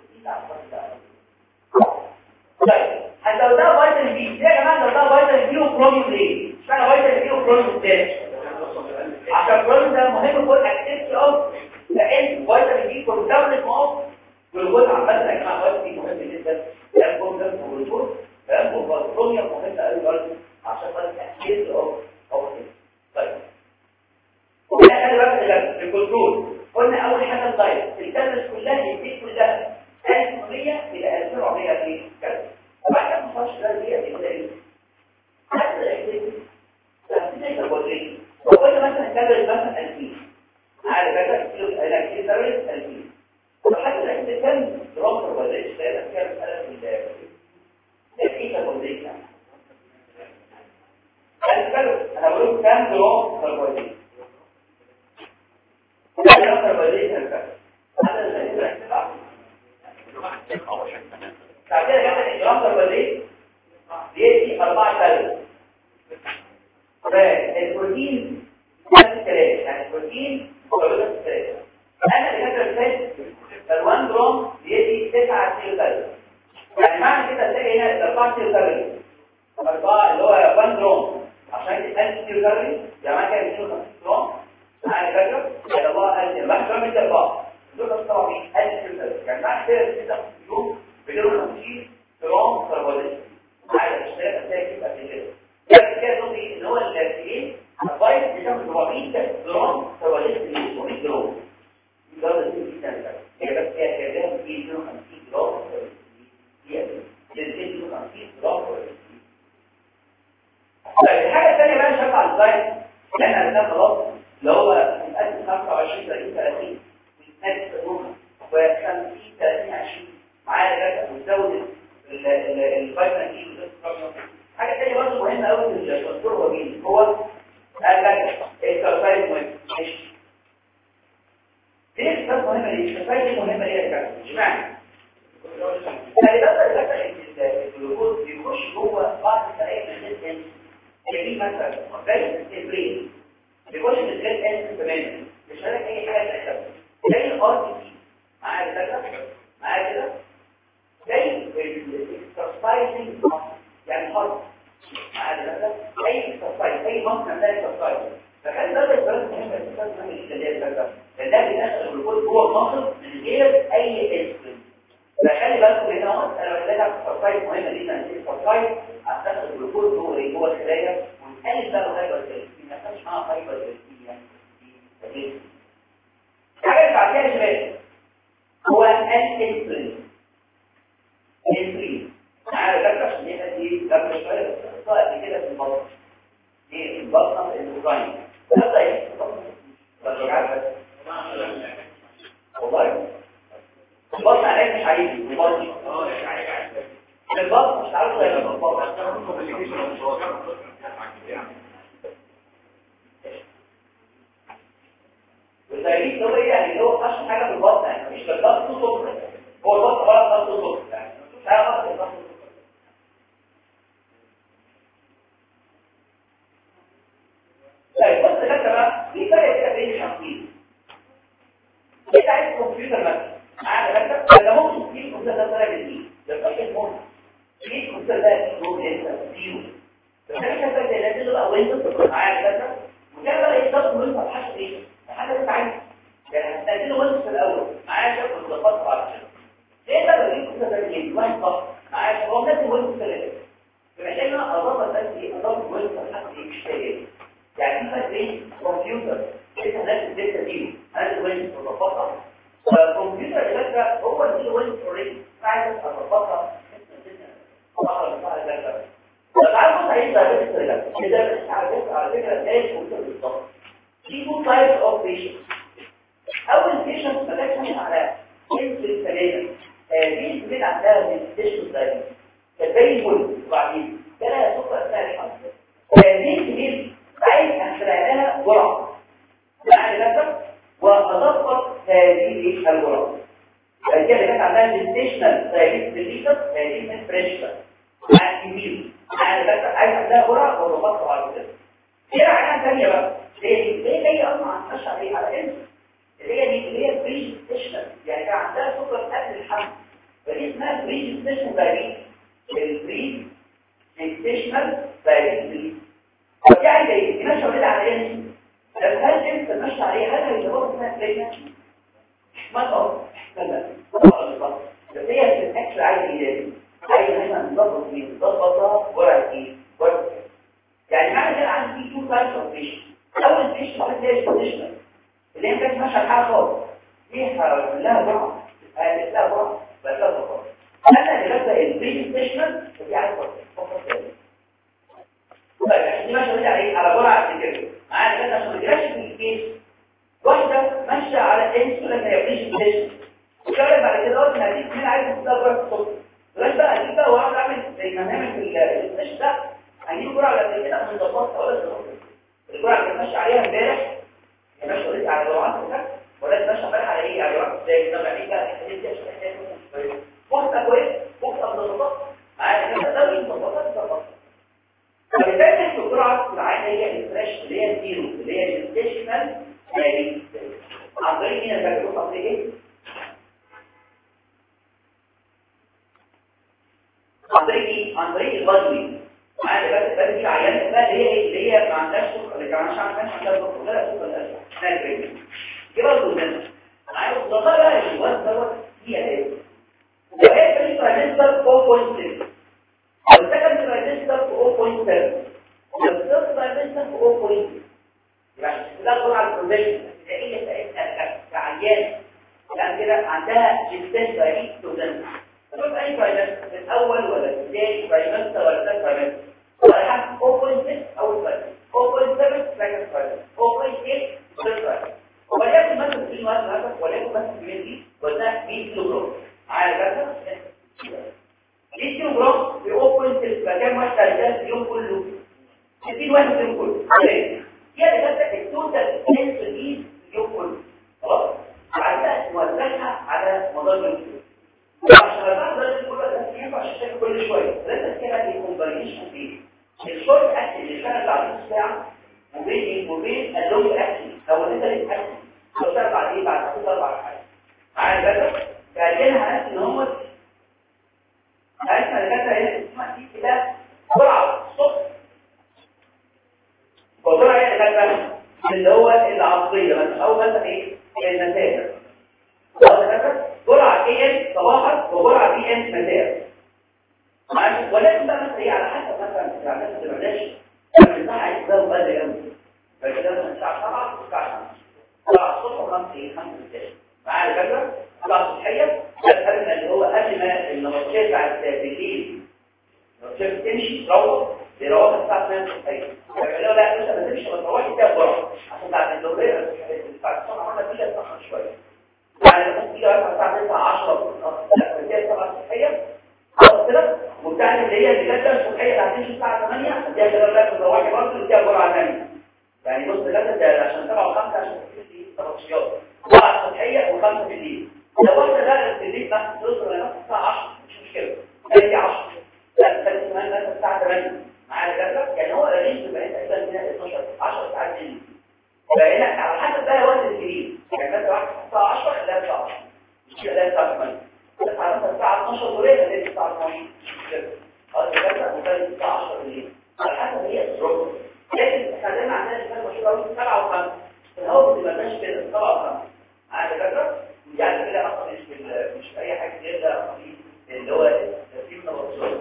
طيب هنزودها فيتامين بي ليه يا جماعه نزودها فيتامين بي وكروميوم ليه؟ اشمعنى فيتامين بي وكروميوم الثاني؟ عشان الكروميوم ده مهم فور اكتيفيتي اوف لان فيتامين بي فور داونلود اوف والجزء عامه يا جماعه فيتامين بي مهم جدا ده الكروميوم والجزء ده الكروميوم مهم قوي برضه عشان خاطر اكتيفيتي اوف اوف طيب وخلي بالك الكنترول قلنا اول حاجه الدايت الكالوريز كلها البيت كلها 1100 الى 1400 في كالوري وبعد كده ما ده دي كده ايه حتى الاكتيفيتي تحديدا الكربوهيدرات وقلنا مثلا كالوريز مثلا 2000 عارف بقى الاكتيفيتي 2000 وحتى الاكتيفيتي كام جرام كربوهيدرات ده كام مساله في الاكتيفيتي كربوهيدرات انا بقول كام جرام كربوهيدرات كام كربوهيدرات هذا اللي بعد كده جبت الجرام كربوهيدرات دي 4 كالوري فالبروتين نفس الكلام يعني البروتين هو نفس الكلام انا اللي كاتب الفات ال 1 جرام بيدي 9 كيلو كالوري يعني معنى كده تلاقي هنا ال 4 كيلو كالوري 4 اللي هو 1 جرام عشان يدي 1000 كيلو كالوري يعني معنى كده 250 جرام معايا فاكر؟ يعني الله 1000 1 جرام يدي 4 دول طبعا 1000 كيلو كالوري يعني معنى كده 6 يوم بيديروا 50 جرام كربوهيدرات معايا الاشتراك هتلاقي كده قد كده يعني كده نقول ايه ان هو اللاكتين الفايت بيعمل 400 جرام كربوهيدرات 400 جرام الجوده دي جدا هي بس هي كده في 250 جرام هي 250 جرام طيب الحاجه الثانيه بقى نشوف على الفايت لان احنا خلاص اللي هو من 25 30 30 نفس النقطه و50 30 20 معايا ده وتزود الفيتامين اي حاجه ثانيه برضه مهمه قوي في الدكتور هو مين هو قال لك الاكسرسايز مهم ماشي ليه الاكسرسايز مهمه ليه الاكسرسايز مهمه ليه يا جماعه اشمعنى خلي بالك الجلوكوز بيخش جوه بعض الخلايا من الجسم يعني مثلا زي البرين بيخش من غير انس تماما مش هلاقي اي حاجه تحصل زي الار تي سي معايا كده معايا كده زي الاكسرسايزنج يعني حرب معايا كده اي اكسرسايز اي مصنع ده اكسرسايز فخلي بالك الكلام مهم الاكسرسايز مهم جدا ليه ده لان ده بيدخل الجلوكوز جوه المصل من غير اي انسولين فخلي بالكم هنا اهو انا بقول لك اكسرسايز مهمه جدا الاكسرسايز هتدخل الجلوكوز جوه ايه جوه الخلايا ونقلل بقى الهايبر ما يبقاش معاها هايبر في الحاجه اللي بعديها يا شباب هو الانسولين الانسولين تعالى فاكر عشان دي دي قبل شويه بس قد كده في البطن دي البطن الاوكراني هذا ايه بس مش عارف والله البطن عليك مش عايز البطن البطن مش عارف ولا البطن والتأكيد هو ايه يعني هو اشهر حاجه في البطن يعني مش بالضبط صوت هو البطن ولا ضغط صوت يعني مش حاجه خالص الضغط طيب بص كده بقى في فرق كده بين الشخصين انت عايز كمبيوتر مثلا عارف انت ده ممكن تجيب كمبيوتر ده طالع جديد ده مش مهم تجيب كمبيوتر ده نور انت زيرو بس انت فاكر ده ده بقى ويندوز عارف انت وكده بقى ايه ضغط ويندوز على حاجه ايه حاجه انت عايزها يعني هتنزله ويندوز في الاول معايا شكل مضبط على كده ليه بقى بجيب كمبيوتر ده جديد واحد ضغط معايا هو منزل ويندوز في الاول فمحتاج ان انا اضبط بس ايه اضبط ويندوز على حاجه ايه مش فاهم يعني في فرق بين كمبيوتر انت نازل داتا زيرو نازل ويندوز مضبطه فالكمبيوتر اللي ده هو اللي ويندوز اوريدي عايز اضبطها تعالوا بص عايز ده كده بس على فكره على فكره زي الكمبيوتر بالظبط في تو تايبس اوف بيشنت اول بيشنت ما كانش ماشي على انسولين سلامه دي البيت عندها ديستيشن دايبيتس كانت زي الفل وبعدين جالها سكر اثناء الحمل دي كبير عايز جرعه وضغطها بعد كده في عينه ثانيه بقى ليه ليه جاي اصلا هتمشي عليه على انت اللي هي دي اللي هي بري ستيشن يعني كان عندها سكر قبل الحمل فدي اسمها بري ستيشن دايبيتس البري ستيشنال دايبيتس طب دي عايزه ايه؟ دي ماشيه اوريدي على ايه؟ طب هل انت ماشي عليه هل هيظبط اسمها بريجننت؟ ما تقول لا لا بس هي في الاكل عايزه ايه؟ عايزه ان احنا نظبط مين؟ نظبطها جرعه ايه؟ جرعه يعني معنى كده عندي تو تايبس اوف فيش اول فيش اللي هي البوزيشنال اللي هي كانت ماشيه الحاله خالص فيها لها جرعه لها جرعه بس لها جرعه انا اللي ببدا البري ستيشنال دي عايزه فقط طيب دي ماشيه على ايه على جرعه كده معانا كده عشان ما تجيش في الكيس واحده ماشيه على انسولين هي بري ستيشنال وكمان بعد كده قلت هديك مين عايز تاخد جرعه السكر بلاش بقى اجيب بقى واقعد اعمل زي ما هنعمل في الستيشن ده هنجيب جرعه قبل كده ونظبطها ولا الجرعه اللي ماشي عليها امبارح هي ماشيه اوريدي على جرعات كده ولا ماشيه امبارح على ايه على جرعات زي ما بعدين بقى الحديد دي عشان احتاج وقتها كويس وقتها مظبطه معايا كده ده مظبطه مظبطه فبالتالي الجرعه العينه هي الفريش اللي هي الزيرو اللي هي الستيشنال يعني عن طريق هنا فاكر بص ايه عن طريق ايه عن طريق البادوي معايا بس بس دي عيانه بقى اللي هي اللي هي ما عندهاش سكر اللي كمان عشان كان عندها سكر لا سكر لا اسمها كريم دي برضه ده معايا والضغط بقى الوزن دوت هي ايه لو هي كريم ترانزستور 4.6 لو سكند ترانزستور 0.7 لو ثيرد ترانزستور 0.6 يبقى ده جرعه البروفيشن هي بتاعتها كعيان يعني كده عندها جنسات بعيد تزن شوف اي ترايمستر الاول ولا الثاني ترايمستر ولا الثالث ترايمستر ولا حاجه 0.6 او 0.7 سكند ترايمستر 0.8 ثيرد ترايمستر وليكن مثلا في الوقت هذا وليكن مثلا في دي وزنها 100 كيلو جرام عارف كده 100 كيلو جرام ب 0.6 يبقى كام واحد هيجهز اليوم كله 60 واحد اليوم كله هي اللي كانت التوتال انسولين اليوم كله خلاص بعد كده توزعها على مدار اليوم عشان بعد ده كل ده ينفع تشتغل كل شويه لازم كده في كومباينيشن فيه الشورت اكل اللي شغال بعد نص ساعه وبين وبين اللونج اكل او اللي انت الاكل لو شغال بعد ايه بعد ثلاث اربع ساعات عارف بقى بعدين هنحس ان هم عرفنا الدكاتره هنا اسمها دي كده جرعه الصبح وجرعه هي الدكاتره اللي هو العصريه مثلا او مثلا ايه المسافه جرعه ايه صباحا وجرعه بي ام مساء ولكن بقى مثلا ايه على حسب مثلا اذا عملت ما تبعدش الساعه عايز ده بدري قوي فكده مثلا الساعه 7 والساعه 5 الساعه الصبح وخمسة ايه 5 بالليل معايا الفكره الساعه الصبحيه ده اللي هو قبل ما النبطشيه بتاعت بالليل النبطشيه بتمشي تروح بيروح الساعه 2 الصبحيه فقالوا لا انت ما تمشي ما تروحش كده بسرعه عشان بعد الظهريه الساعه 9 عملنا كده تاخر شويه يعني ممكن تيجي مثلا الساعه 9 10 لا هي الساعه الصبحيه خلاص كده والثانيه اللي هي اللي كانت الصبحيه اللي هتمشي الساعه 8 هتديها كده لك تروحي برضه وتديها جرعه ثانيه يعني بص ثلاثه ده عشان 7 و5 عشان تدي تبطشيات جرعه الصبحيه و5 بالليل لو واحده لا بالليل مثلا توصل لنفس الساعه 10 مش مشكله هي 10 لا ثالث كمان مثلا الساعه 8 معايا كده يعني هو الرينج بقى تقريبا هنا 12 10 ساعات بالليل فهنا على حسب بقى وقت الجديد يعني مثلا واحد الساعه 10 لا الساعه 10 مش كده لا الساعه 8 بس على مثلا الساعه 12 ظهريه لا الساعه 12 كده خلاص كده وكان الساعه 10 بالليل على حسب هي الظروف لكن احنا دايما عندنا كده مشهور قوي 7 و5 الهواء ما بيبقاش كده 7 و5 عارف كده ودي على كده اصلا مش مش اي حاجه غير ده اللي هو ترتيب نبضات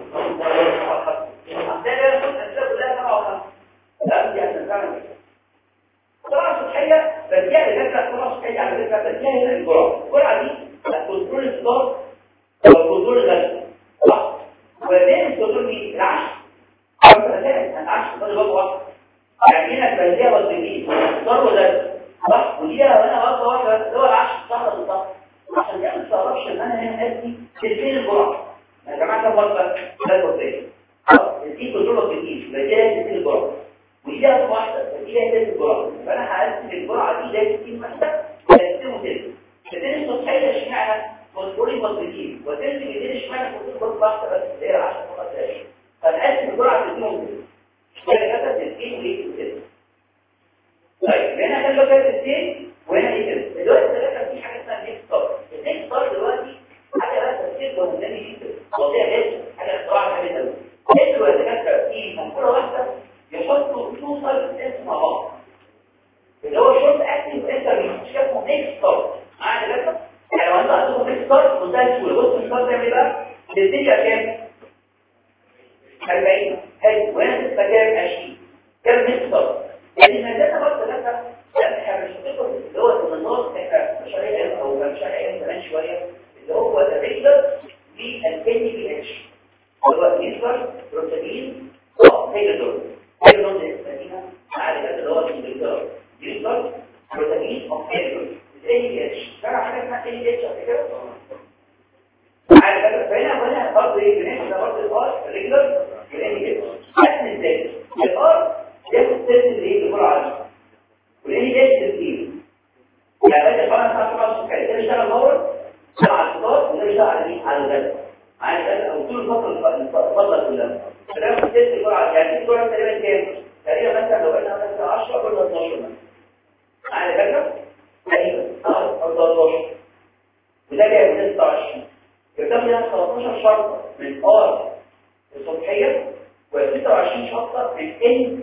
عندنا الاسئله كلها 7 و5 لا دي هتنفعنا طبعا صحيه بديها لفكره طبعا صحيه على فكره بديها هنا الجرعه الجرعه دي الكنترول الصدار او الكنترول الغذائي صح وبين الكنترول دي العشر او الثلاث العشر ده برضه واحد يعني هنا بديها وظيفيه صدار وغذائي صح ودي انا برضه واحده اللي هو العشر صح ولا صح عشان كده ما تستغربش ان انا هنا ادي تلفين الجرعه يا جماعه كم وجبه ثلاث وجبات دي كنترول وظيفيه بديها تلفين الجرعه ودي ده واحده دي هي ثلاث جرعات فانا هقسم الجرعه دي زي 60 واحده هقسمه ثلاث كتير الصحيه اشمعنى كنترول وظيفيه وتنزل كتير اشمعنى كنترول واحده بس اللي هي 10 فقط فنقسم الجرعه في اثنين كده ايه وايه وكده طيب هنا كان لوكال ستيت وهنا ايه كده دلوقتي ده في حاجه اسمها نيكست ستار النيكست ستار دلوقتي حاجه بس تفكير وهمداني جدا قضيه جدا حاجه اختراع حاجه جدا انتوا يا دكاتره في منقوله واحده يحطوا تو سايد اسم مع بعض اللي هو شورت اكتنج انتر مش اسمه نيكست ستار معايا دكاتره يعني لو انتوا عندكم نيكست ستار منتهى السهوله بصوا الستار تعمل ايه بقى تديك كام 40 حلو وهنا تبقى كام 20 كام نيكست ستار يعني المدرسه برضه ثلاثه لا احنا مش هنقدر اللي هو النظام احنا مش هنعمل او مش هنعمل كمان شويه اللي هو الريجلر بالان بي اتش اللي هو الانفر بروتين او هيجلر هيجلر ده اسمها عارف اللي هو الانفر الانفر بروتين او هيجلر الاي بي اتش تعرف حاجه اسمها اي بي اتش قبل كده عارف كده فهنا هنا برضه ايه بنحسب برضه الار الريجلر والاي بي اتش اسم ازاي الار ياخد سيرت اللي هي بيقولوا عليها والاي بي اتش الايه يعني بدل فعلا ساعه طبعا السكري ده بيشتغل نور ده على الفطار وده بيشتغل على ايه على الغداء على الغداء او طول الفتره الفضله كلها فده الست الجرعه يعني الجرعه تقريبا كام تقريبا مثلا لو قلنا مثلا 10 ولا 12 مثلا على فكره تقريبا او 13 وده جاي 26 يبقى ده 13 شرطه من ار الصبحيه و26 شرطه من ان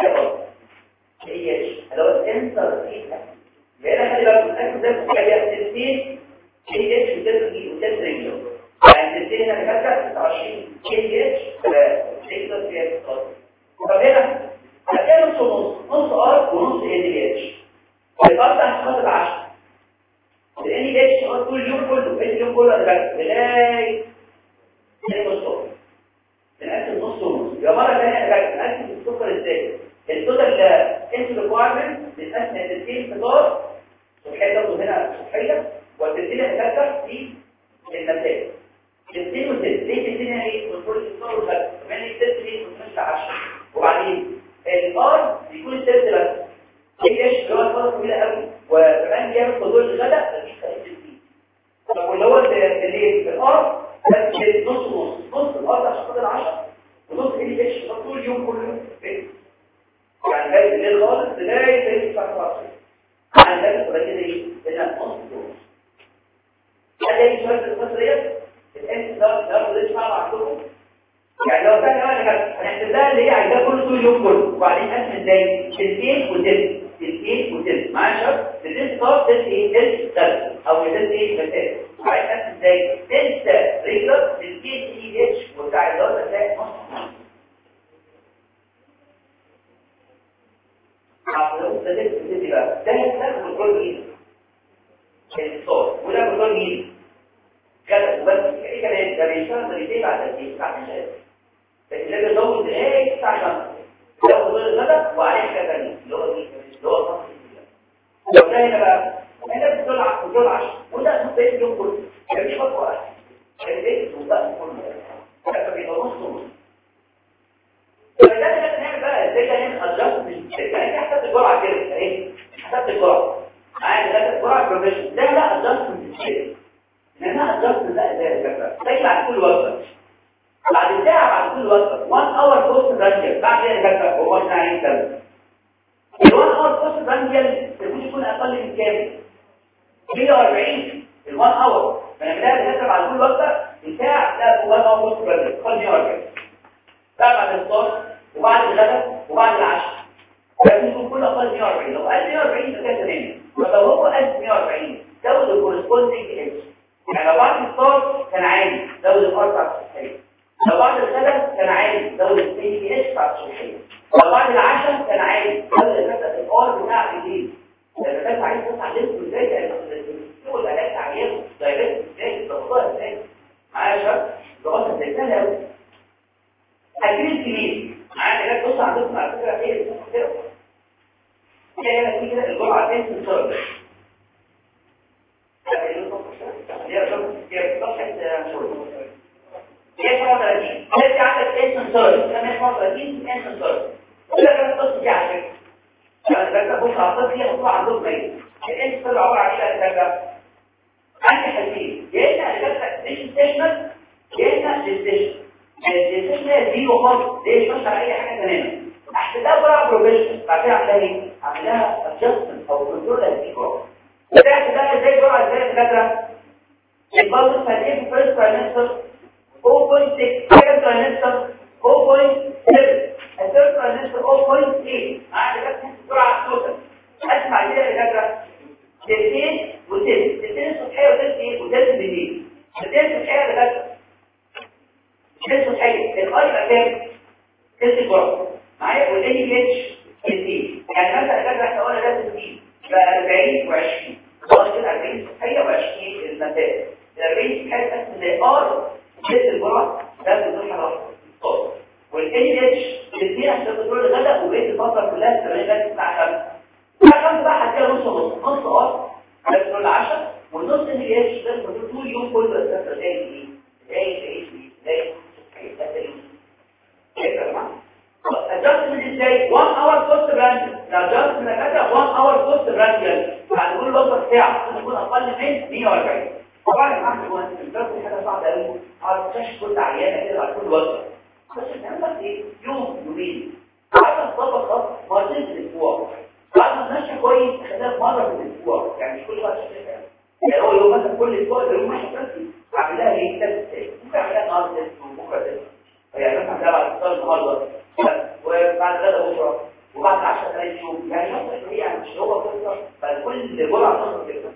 هي اللي هو الانسر فيها لان خلي بالك الاكل ده حاجه تنتين كي اتش وتسري وتسري يعني تنتين هنا كده 26 كي اتش تقدر فيها طب هنا هتلاقي نص ونص نص ار ونص ان دي اتش الار ده هتاخد 10 الان دي اتش هو طول اليوم كله اليوم كله ده لغايه الصبح بنقسم نص ونص يا مره ثانيه انا بنقسم السكر ازاي التوتال انت ريكوايرمنت بتقسم التسكين فطار صبحيه تاخد هنا صبحيه والتسكين هتفتح في المساء التسكين والتسكين ليه التسكين هنا ايه كنترول الفطار والغدا كمان التسكين ايه كنترول 10 وبعدين الار بيكون التسكين بس ايش اللي هو الفتره طويله قوي وكمان جاب حضور الغداء مفيش تقسيم فيه طب واللي هو الليل الار بس نص نص نص الار عشان خاطر 10 ونص ايه ايش طول اليوم كله يعني جاي بالليل خالص لغايه تاني الساعه 7 عن ذلك يبقى كده ايه كده نص ونص هل اي سؤال في القصه ديت الانت ده ده ليش صعب عندكم يعني لو كان انا كده هنحسب لها اللي هي عايزاه كل طول اليوم كله وبعدين اسم ازاي تلتين وتلت تلتين وتلت معايا شباب تلتين صار تلت ايه تلت ثلاث او تلت ايه مسافه عايز اسم ازاي تلت ريجلر تلتين اي اتش وبتاع الدوله هتلاقي نص نص عقلهم ده لسه بتدي بقى ده هيستخدم كنترول مين الصوت وده كنترول مين كده بس ايه كمان ده بيشتغل دقيقتين بعد دقيقتين بعد شهر لكن ده بيزود دقايق الساعه 5 ده كنترول الغداء وعليه حاجه ثانيه اللي هو مين اللي هو الصف لو ده هنا بقى هنا كنترول على كنترول 10 وده ممكن اليوم كله مفيش خطوه واحده كان ايه وده كله ده بيبقى نص نص فده اللي نعمل بقى ازاي نعمل ادجستمنت يعني حسبت الجرعه كده اهي حسبت الجرعه معايا ده الجرعه بروفيشن ده لا ادجستمنت كده انما ادجستمنت بقى ازاي يا شباب زي بعد كل وجبه بعد ساعه بعد كل وجبه 1 اور بوست رانجل بعد ايه يا شباب هو احنا عايزين كام ال 1 اور بوست رانجل المفروض يكون اقل من كام 140 ال 1 اور فانا بدات كده بعد كل وجبه بساعه لا 1 اور بوست رانجل اقل 140 بعد الفطار وبعد الغداء وبعد العشاء لازم يكون كل اقل 140 لو قل 140 يبقى كده تمام طب لو هو قل 140 زود الكورسبوندنج اتش يعني لو بعد الفطار كان عالي زود الار بتاع الصبحيه لو بعد الغداء كان عالي زود البي بي اتش بتاع الصبحيه لو بعد العشاء كان عالي زود الار بتاع الليل لما كان عايز تبص على الجسم ازاي الشغل علاج عيان دايركت ازاي ضغطها ازاي معايا يا شباب ضغطها ازاي سهل قوي هتجيب الكبير معايا حاجات بص عندكم على فكره ايه كده هي هنا في كده الجرعه تاني من الصرف هي 37 انت عندك اسم صرف كمان 37 اسم صرف ولا كمان بص دي على فكره يعني بس بص على الصرف دي هتطلع عندكم ايه الاسم صرف عباره عن ايه بقى عندي حاجتين يا اما هتبقى ستيشنال يا اما ستيشنال الديسيشن هي زيرو خالص ليه مش على اي حاجه تماما تحت ده بقى كويشن بعد كده اعملها ايه اعملها ادجستمنت او كنترول للجرعه بتاعت ده ازاي جرعه ازاي الدكاتره البلس هتلاقيه في فيرست ترايمستر 0.6 سكند ترايمستر 0.7 الثيرد ترايمستر 0.8 قاعد بس الجرعه توتال اسمع كده يا دكاتره تلتين وتلت تلتين الصبحيه وتلت ايه وتلت بالليل تلتين الصبحيه يا دكاتره تلت الصبحيه الاي بقى كام تلت الجرعه معايا والان بي اتش تلتين يعني مثلا كده احنا قلنا لازم تلتين بقى 40 و20 خلاص كده 40 صبحيه و20 المساء ال 40 صبحيه تقسم زي ار تلت الجرعه ده بتروح على واحده والان بي اتش تلتين عشان تقول الغداء وبقيه الفتره كلها 8 لغايه الساعه 5 الساعه 5 بقى هتلاقي نص نص نص ار ده بتقول 10 والنص ان بي اتش ده بتقول طول يوم كله اساسا زي ايه زي زي زي كيف يا جماعه adjustment ازاي 1 hour post branch الادجستمنت كده 1 hour post branch هنقول الوقت ساعه تكون اقل من 140 طبعا يا جماعه هو الدرس حاجه صعبه قوي اه تكتشف كل عيانه كده بعد كل وقت بس بنعمل ايه يوم يومين عايز نطبق خط مرتين في الاسبوع بعد ما نمشي كويس خلال مره في الاسبوع يعني مش كل وقت يعني هو يوم مثلا كل اسبوع يوم واحد بس اعمل لها ايه ثلاث ممكن اعمل لها النهارده تست وبكره تست يعني مثلا ده بعد الفطار النهارده وبعد غدا بكره وبعد 10 ثلاث يوم يعني مثلا هي يعني مش هو قصه فكل جرعه تصل كده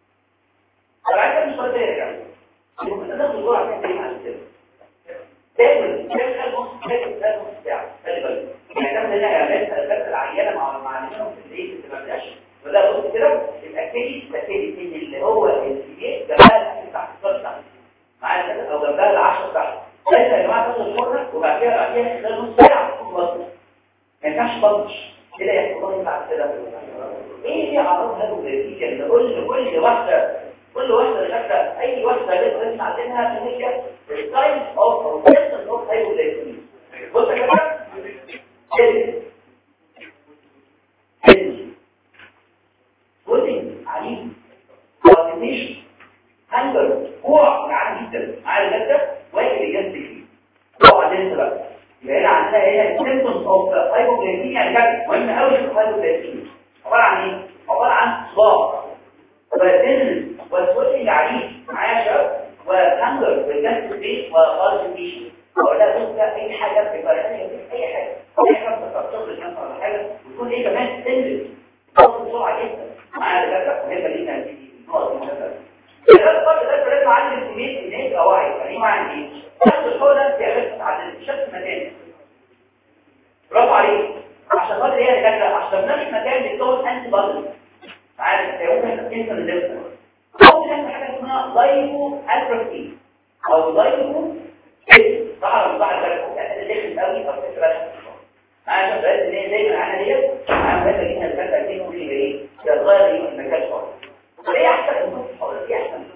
طبعا مش طبيعي يعني ممكن تاخد جرعه كده مع السن تاكل تاكل نص تاكل تاكل نص ساعه خلي بالك يعني ده هنا اعلانات الفات العيانه مع معلمينهم في الايه في المدرسه وده بص كده الاكيد الاكيد ان اللي هو الكبير جنبها تحت الصف معايا كده او جنبها ال 10 تحت لازم يا جماعه تاخد الحره وبعد كده بعد كده خلال نص ساعه تكون بطل ما ينفعش تطنش كده يحصل لك بعد كده ايه هي اعراض هذا النتيجه اللي كل كل واحده كل واحده شكلها اي واحده لازم نعلمها ان هي الساينس اوف او سيستم اوف هايبولايزيشن بص يا جماعه كده بودنج عنيف كوردينيشن هانجر جوع عالي جدا عالي جدا واجب يجنب فيه وبعدين بقى يبقى هنا عندنا هنا سيمبتومز اوف هايبوغلايكيميا يعني كده مهم قوي في الهايبوغلايكيميا عباره عن ايه عباره عن صداع وزن وسويتنج عنيف معايا يا شباب وهانجر والجنب فيه وخالص فيه ولا بص اي حاجه في فرقانيه اي حاجه اي حاجه بتتصل مثلا ولا حاجه ويكون ايه كمان سنس صوت بسرعه جدا معايا دكاتره وهي خلينا نبتدي النقط المهمه الغرض برضه ده لازم اعلم الكميه الناس اوعي يعني معنى ايه نفس الحوار ده في علاج تعلم شخص مكان برافو عليك عشان خاطر ايه يا دكاتره عشان نفس مكان بيكون انتي بادي عارف ممكن تنسى الليفت ممكن نعمل حاجه اسمها لايفو اتروفي او لايفو ظهر الظهر ده يعني داخل قوي او كده معايا شباب ان هي دايما معانا ديت عم بس جينا الفتره دي ممكن يبقى ايه تتغير المكان خالص ايه احسن النص خالص ايه احسن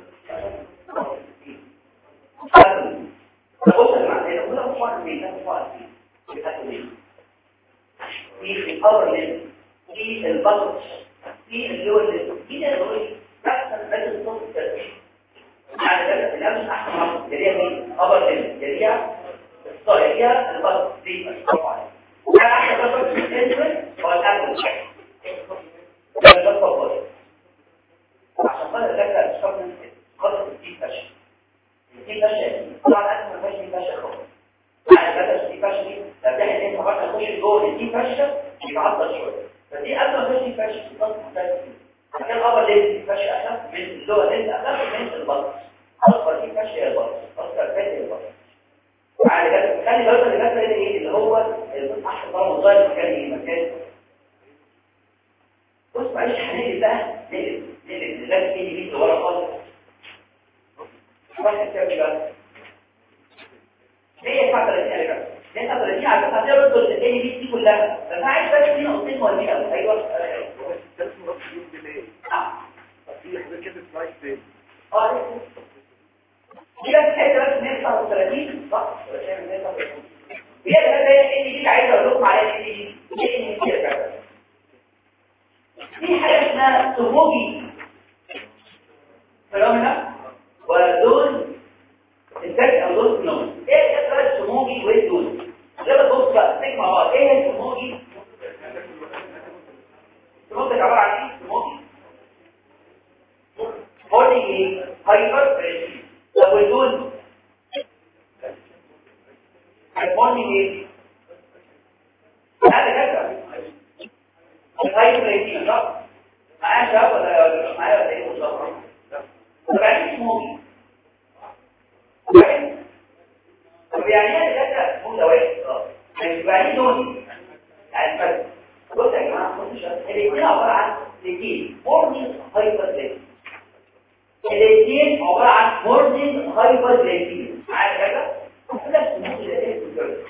بص يا جماعه احنا كنا بنفكر في ده بنفكر في في في الباور ليفل في البطن في اللور ليفل في ده اللي هو احسن بس الصوت على ده الامس احسن حاجه اللي هي مين ابر ليفل اللي هي الصايعه البطن دي طبعا وكان احسن بس الانترنت هو الابل ده ده طبعا عشان خاطر ده الشخص خاطر دي فشل دي فشل طبعا انا ما فيش دي فشل خالص يعني بدل دي فشل دي لو ده انت بقى تخش جوه دي فشل يتعطل شويه فدي قبل ما تخش فشل بالظبط محتاج كان الاول ليه دي فشل اخف من اللغه اللي انت اخف من البطن اصفر دي فشل يا البطن اصفر فاتي البطن يعني كده خلي بالك اللي فاكر ايه اللي هو الاحسن طبعا ظاهر مكان ايه مكان بص معلش هنقلب بقى نقلب نقلب نلاقي ايه يمين لورا خالص واحد كده بقى هي 39 على فكره 39 على فكره هتقدر تدخل الثاني دي دي كلها بس انا عايز بس هنا نقطتين مهمين قوي ايوه نعم في حاجه كده سلايد تاني اه دي بس حته بس 139 صح هي ده هي اللي دي عايز اقول لكم عليها دي دي ان كده في حاجه اسمها سموجي فينومينا ودول الزك او دول فينومينا ايه الفرق السموجي والدول لما تبص بقى تيجي مع بعض ايه السموجي الهايبريتين صح معايا شباب ولا مش معايا ولا ايه بالظبط طب يعني ايه سموكي طب يعني ايه ده سموكي ده واحد اه يعني ايه دول يعني بس بص يا جماعه بص شويه الاثنين عباره عن الاثنين مورنينج هايبريتين الاثنين عباره عن مورنينج هايبريتين عارف كده كده سموكي ده ايه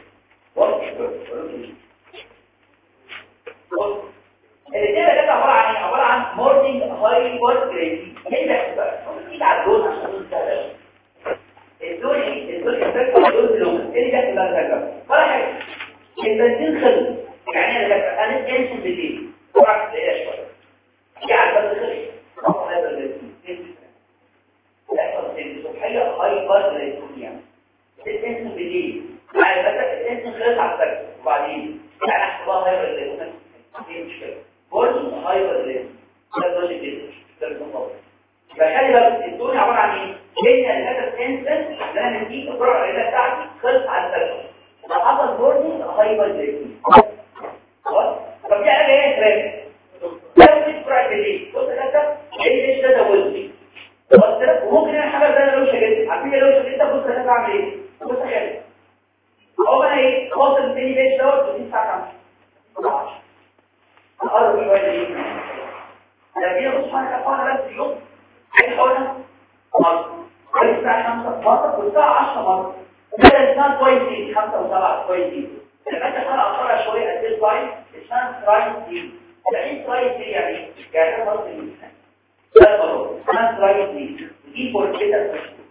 الاثنين ده عباره عن عباره عن مورنينج هايبر جريدي انت بقى تيجي على الدول عشان تسهل الدول الدول الفكره الدول لون ايه ده اللي ده ولا حاجه البنزين خلص يعني انا انا انسى بالليل طبعا تلاقيها شويه يعني بس خلص هذا البنزين لا الصبحيه هايبر جريدي يعني الانسان بالليل يعني بس الانسان خلص على الفجر وبعدين يعني احتضار هايبر جريدي ايه مشكله برضه هايبر ليز ده لوجيك جدا ده بالظبط فخلي بالك الدنيا عباره عن ايه هي الهدف انسن لما دي الجرعه اللي بتاعتي خلص على الفجر لو حصل برضه هايبر ليز خلاص طب دي حاجه ايه تراك لو دي جرعه بالليل بص كده ايه ليش ده دولتي خلاص كده وممكن اعمل حاجه زي لو شجرت عارفين لو شجرت بص انا بعمل ايه بص كده هو انا ايه خاطر الدنيا ليش دوت ودي الساعه 5 أقرب شوية إيه؟ لكن سبحانك أفعل بس اليوم حاجة حولنا مرة والساعة خمسة مرة والساعة عشرة مرة ده الإنسان كويسين خمسة وسبعة كويسين لما أنت أنا أقرأ شوية أدير باي الإنسان ترايس دي يعني ترايس دي يعني يعني أنا مرة الإنسان ده مرة الإنسان ترايس دي دي فورتيتا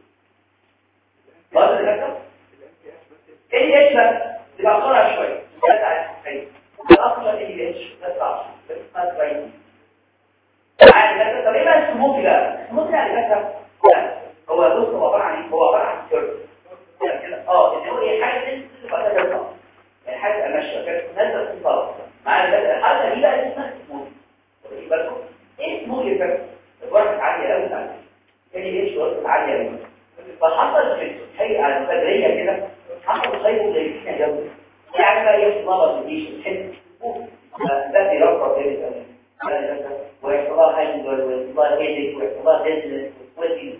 مرة كده إيه إيش بس تبقى أقرأ شوية ده تعالى الأصل اللي ليش تطلع بس ما تبين عادي بس طب ايه بقى السموك ده السموك ده اللي بس لا هو بص هو عباره عن هو عباره عن سيرف كده اه ان هو ايه حاجه تنزل تبقى تطلع يعني حاجه ماشيه كده نازله تطلع مع الحاله دي بقى اسمها سموك واخدين بالكم ايه سموك ده الورقه عاليه قوي يعني يعني ليش ورقه عاليه قوي فحصل في الصحيه الفجريه كده حصل خير زي كده جوي يعني بقى يحصل مرض دي الحس ده بيرفع كده ويحصل لها حاجه ويحصل لها هيدك ويحصل لها ديزنس وسويتنج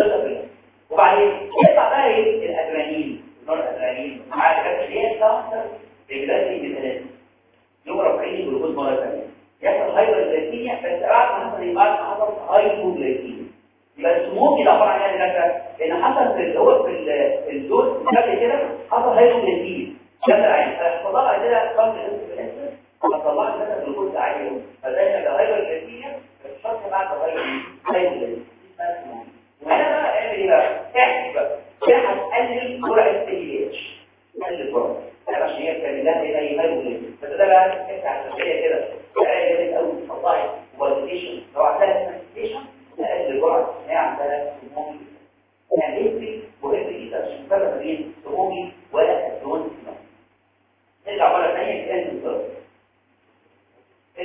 وبعدين يطلع بقى ايه الادرينالين نوع الادرينالين عارف كده اللي هي تحصل ريجولاتي ميكانيزم يوم رفعين الجلوكوز مره ثانيه يحصل هايبرجلايكيميا بس بعد ما حصل يبقى حصل هايبوجلايكيميا يبقى السموم ده عباره عن ايه ده ان حصل في اللي هو في الدور قبل كده حصل هايبوجلايكيميا جنب العين فطلع كده خمس نصف الانسان فطلع كده الجلوكوز عالي فزي لو هايبر جلايكيميا الشخص بعد هايبر هايبر وهنا بقى اعمل ايه بقى احسب بقى كده هتقلل جرعه التي اتش قلل الجرعه عشان هي بتعمل لها زي اي هايبر بس ده بقى انت عشان كده تقلل قوي تطلعي فاليديشن لو عندها فاليديشن تقلل الجرعه هي عندها سمومي يعني ايه مهم جدا عشان نفرق بين سمومي ولا الدون نرجع مرة ثانية كان بالظبط ال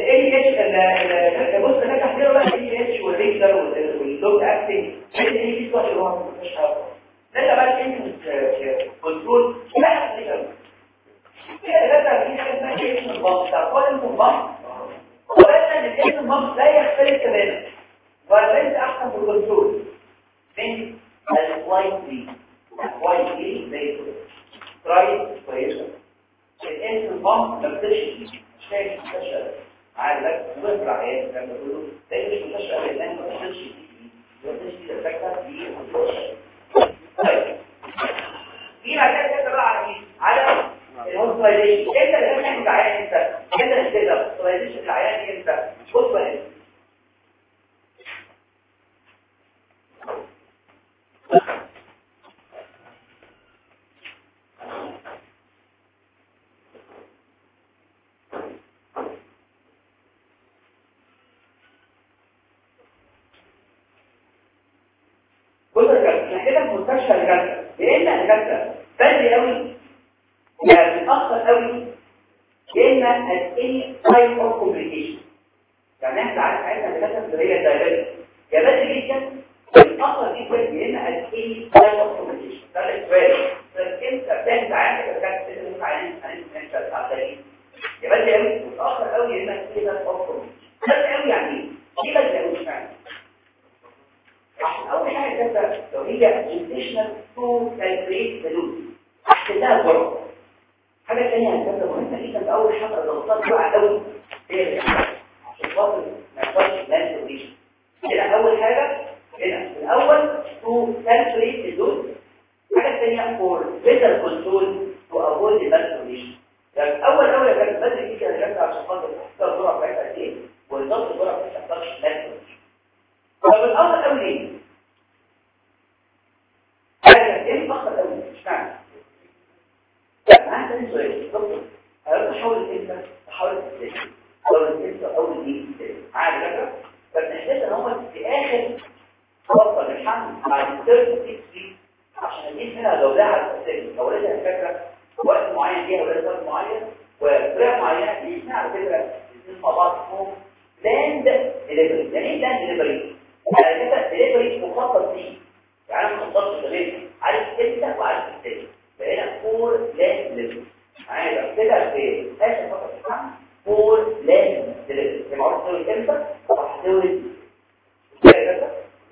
ADH بص ده تحضير بقى ال ADH والريجلر واللوك اكتنج ال ADH واحد هو مش حاجة نرجع بقى الانتنس كنترول لا حاجة كده ده في حاجة اسمها اسم البامب بتاع كل البامب وقلنا ان الاسم البامب لا يختلف تماما وليس احسن في الكنترول من الواي دي واي دي زي ترايد كويسه الانس البامب ما بتدش مش شايف مستشفى عادي لك وزر عيان الكلام ده كله ده مش مستشفى لان ما بتدش ما بتدش كده فاكره دي طيب في حاجات كده بقى على ايه على الهوسبيتاليشن انت اللي بتعمل العيان انت انت اللي بتقدر الهوسبيتاليشن العيان دي انت بص بقى مستشفى الجلسة لأن الجلسة بدري قوي يعني متأخر قوي لأن هتقلي تايم اوف كومبليكيشن يعني احنا عارف عايزنا الجلسة اللي هي دايبيتس يا بدري جدا متأخر جدا لأن هتقلي تايم اوف كومبليكيشن ده السؤال انت بتاخد عندك الجلسة اللي انت عايز هننسى بتاع يا بدري قوي متأخر قوي لأن هتقلي تايم اوف متاخر قوي ليه حاجه ايه متاخر قوي مش معنى معاك تاني سؤال دكتور انا بحاول الفكره بحاول ازاي اول الفكره اول دي عادي كده فبنحتاج ان هم في اخر فتره الحمل بعد الثيرد دي عشان اجيب منها جودها على الاساس اولادها الفكره وقت معين ليها ولاد وقت معين وطريقه معينه دي على فكره الاثنين مع بعض اسمهم بلاند ديليفري يعني ايه بلاند ديليفري؟ يعني كده ديليفري مخطط ليه يعني انا مخطط غير عارف امتى وعارف ازاي فهنا فور بلاند ديليفري معايا كده في اخر فتره الحمل فور بلاند ديليفري زي ما عرفت تقول امتى وهتقول كده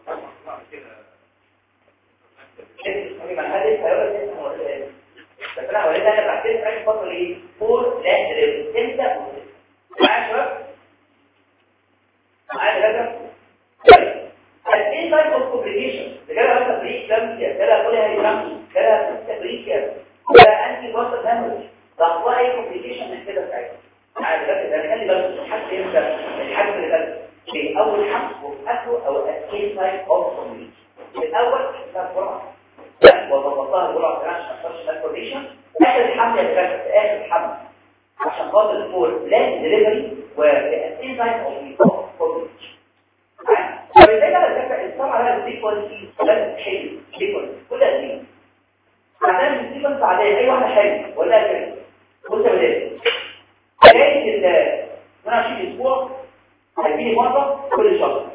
كده ما هذا هيقول لك اسمه بس انا وليد انا بعتبر في اي فتره ايه فور لاند ديليفري امتى معايا شباب معايا كده طيب ايه تايب اوف كومبليكيشن ده كده مثلا بريك كامسيا كده كلها هيرامي كده تبريكيا كده انتي بوستر هامج ده اي كومبليكيشن من كده ساعتها معايا كده ده خلي بالك من حد امتى الحجم اللي بالك في اول حمل وفي اخره او ايه تايب اوف كومبليكيشن الاول حساب جرعه وظبطها الجرعه كمان عشان ما تخش مالكوريشن اخر الحمل يا دكاتره في اخر الحمل عشان خاطر الفور بلان ديليفري وفي تايب اوف كومبليكيشن فبالتالي على فكره الطبعه على الفريكونسي لازم تحل فريكونسي كل قد ايه عشان الفريكونسي عاديه اي واحده حلوه ولا كده بص يا ولاد بدايه ال 22 اسبوع هتجيلي مره كل شهر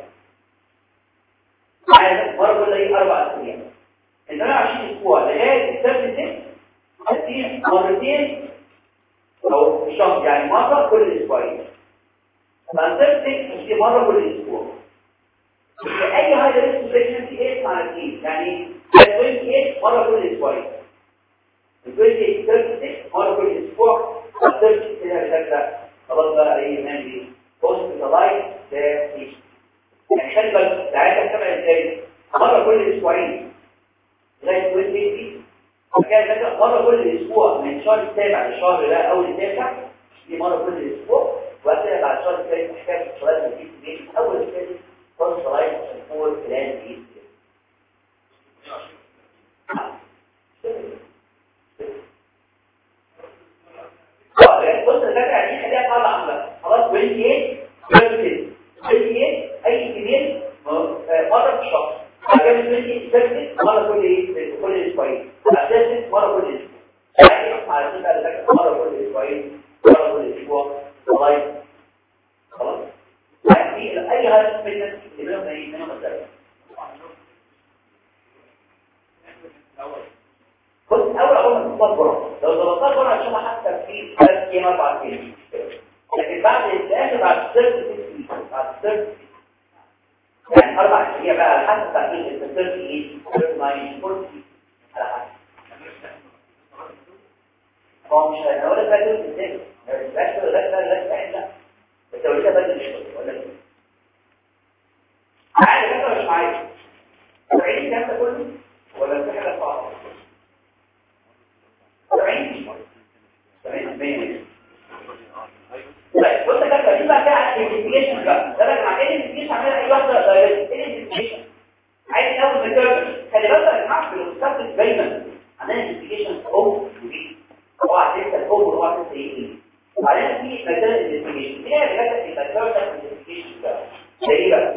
عايز مره كل ايه اربع اسابيع ال 22 اسبوع لغايه الثالث ست هتجيلي مرتين او في الشهر يعني مره كل اسبوعين فالثالث ست هتجيلي مره كل اسبوع اي هاي ريسك بريجنسي 8 مع الاثنين يعني 28 مره كل اسبوعين 28 36 مره كل اسبوع 30 كده بشكل خلاص بقى ايه نعمل هوسبيتالايز ده يعني خلي بالك ده عايز اتابع ازاي مره كل اسبوعين لغايه 28 وكان كده مره كل اسبوع من الشهر السابع للشهر ده اول التاسع دي مره كل اسبوع وبعد كده بعد الشهر الثالث محتاج صلاه الجيش اول الثالث فرص رايح عشان هو البلان دي بص الفكره دي خليها تطلع عندك خلاص 28 28 28 اي كبير مره في الشهر عشان 28 مره كل ايه كل اسبوعين اساسا مره كل اسبوع يعني على كده الفكره مره كل اسبوعين مره كل اسبوع خلاص خلاص يعني اي هذا البيزنس اللي بينهم ايه منهم الدرجه بص اول اول ما تظبط جرعه لو ظبطتها جرعه ان شاء الله حتى في ثلاث ايام اربع ايام لكن بعد الاخر بعد السيرف بعد السيرف يعني اربع اسابيع بقى على حسب تعديل السيرف ايه سيرف ماين فورتي على حسب هو مش هنقول لك بقى تقول ازاي بس لا لا لا لا التوليدة بدل شوية ولا ايه؟ عادي كده مش معايا سبعين الكلام ده كله ولا في حاجة صعبة؟ سبعين سبعين مية طيب بص كده دي بقى فيها انفستيجيشن بقى ده بقى مع ايه الانفستيجيشن عاملها اي واحدة دايركت ايه الانفستيجيشن؟ عايز الاول ميثود خلي بالك يا جماعه في المستقبل دايما عندنا انفستيجيشن اوف ودي اوعى تنسى الاوف واوعى تنسى ايه وبعدين في مجال الانفستيجيشن ايه اللي في مجال الانفستيجيشن ده ايه بقى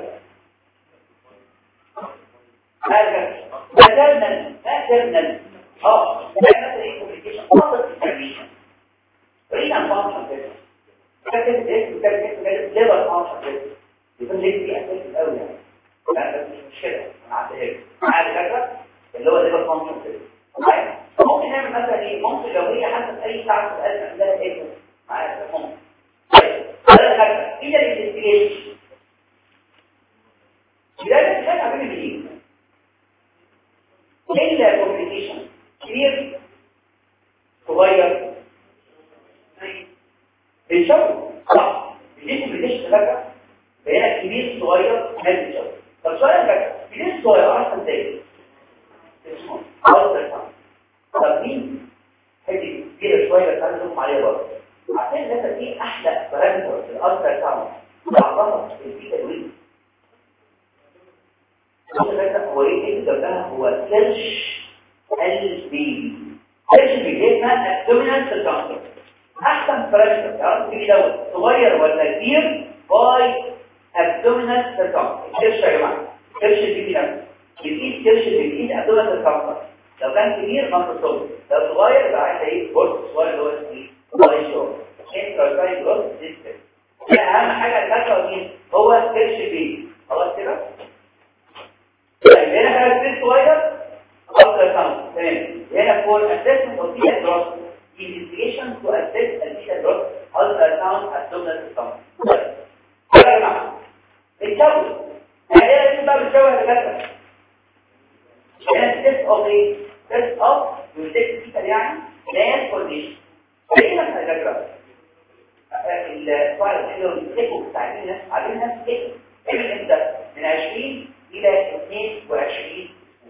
حاجه مجالنا مجالنا اه ده مثلا ايه كوميونيكيشن خاصه بالتربيه رينا فانكشن كده كاتب ايه كاتب كاتب ليفر فانكشن كده يكون ليه في اساس قوي يعني لا مش مشكله انا عارف معايا فكره اللي هو ليفر فانكشن كده ممكن نعمل مثلا ايه ممكن لو هي حاسه اي تعب في القلب عندها ايه معايا ممكن طيب هذا حاجه ايه الانفستيجيشن بدايه الشيء عامل ايه الا كومبليكيشن كبير صغير الشر صح دي كومبليكيشن بقى بينك كبير صغير هذا الشر طب سؤال بقى كبير صغير اصلا ازاي اسمه ألتر طب مين حته كبيره شويه بس عايز عليها برضه عشان الناس دي احلى بارامتر في الالتر ساوند بعضها البيتا ويل هو ده هو ايه اللي جنبها هو سيرش البيبي سيرش البيبي اسمها ابدومينال سيركمفرنس احسن فراشة تعرف تيجي دوت صغير ولا كبير باي ابدومينال سيركمفرنس سيرش يا جماعه سيرش البيبي ده يقيس سيرش البيبي ابدومينال سيركمفرنس لو كان كبير ما تصوم لو صغير يبقى عايز ايه بص صغير اللي هو اسمه باي شو انترا جروث سيستم ده اهم حاجه الفكره مين هو سيرش البيبي خلاص كده طيب هنا حاجه سبيس صغير الترا ساوند تمام هنا فور اسسمنت اوف دي جروث investigation to assess البيتا جروث الترا ساوند abdominal system طيب يا جماعه الجو يعني ايه بقى الجو يا دكاتره هنا test of the test of يوزيك يعني لا كونديشن ايه مثلا يا دكاتره الفايل اللي بيمسكوا بتاعين الناس عارفين الناس ايه ايه امتى من 20 الى 22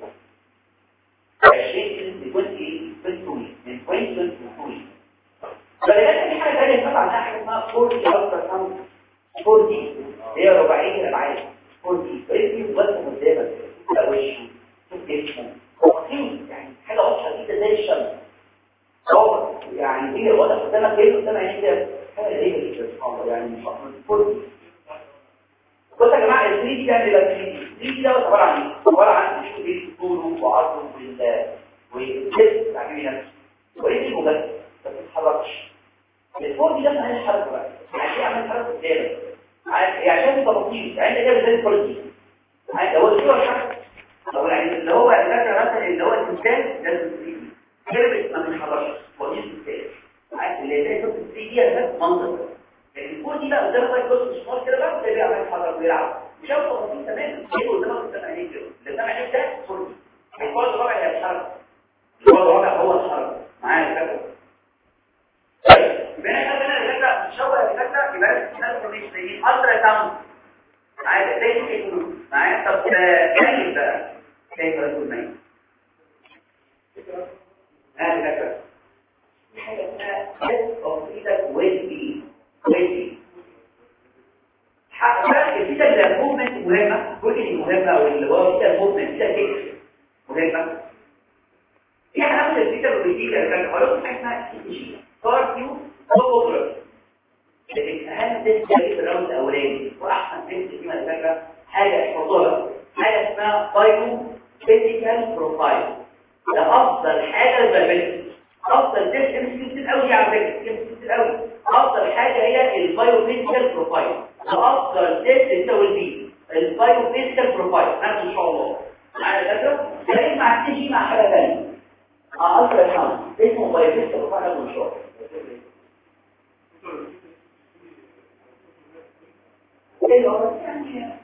20 بيكون ايه بالطول من 20 بالطول فلذلك في حاجه ثانيه طبعا حاجه اسمها 4 دي الترا ساوند 4 دي هي رباعيه الابعاد 4 دي فدي بس قدامك ده وشه شوف جسمه تفاصيل يعني حاجه واضحه جدا زي الشمس هو يعني هي واضح قدامك ايه قدام عينيك كده حاجه غريبه جدا سبحان الله يعني مش 4 دي بصوا يا جماعه ال 3 دي ده اللي بقى 3 دي ده عباره عن ايه عباره عن شوف ايه طوله وعرضه وال والجسم تعملي نفسه وايه المجسم ما تتحركش الفور دي ده انا الحركه بقى يعني ايه اعمل حركه قدامك يعني عشان تفاصيل يعني انت كده زي الفور دي يعني لو الصوره الحركه لو يعني اللي هو الفكره مثلا اللي هو الانسان لازم 3 دي كده ما بيتحركش هو دي الانسان عارف اللي زي 3 دي ده منظر لكن الفور دي بقى قدامك بقى جزء صغير كده بقى تلاقيه عمال يتحرك ويلعب مش هو تفاصيل تماما ايه قدامك قدام عينيك كده اللي قدام عينيك ده فور دي الفور الرابع هي الحركه الفور الرابع هو الحركه معايا الفكره طيب يبقى انا كده انا الفكره مشوه الفكره يبقى انا انفورميشن دي الترا ساوند معايا زي كده معايا طب نايم بقى كيف يكون نايم هذه الفكره في حاجه اسمها test of fetal well-being well-being حقا الفيتا اللي موفمنت مهمه كل مهمه واللي هو فيتا موفمنت فيتا تكس مهمه في حاجه مثل الفيتا والفيتا اللي كان حوالين حاجه اسمها سي كارديو اوبوجراف لكن اهم تيست في الراوند الاولاني واحسن تيست فيما الفكره حاجه احفظوها حاجه اسمها بايو فيزيكال بروفايل ده افضل حاجه للبلد افضل تيست ام سي كتير قوي على فكره ام سي كتير قوي افضل حاجه هي البايو فيزيكال بروفايل ده افضل تيست تسوي بيه البايو فيزيكال بروفايل نفس ان شاء الله على فكره زي ما هتيجي مع حاجه ثانيه اه الترا ساوند اسمه بايو فيزيكال بروفايل ان شاء الله ايه هو يعني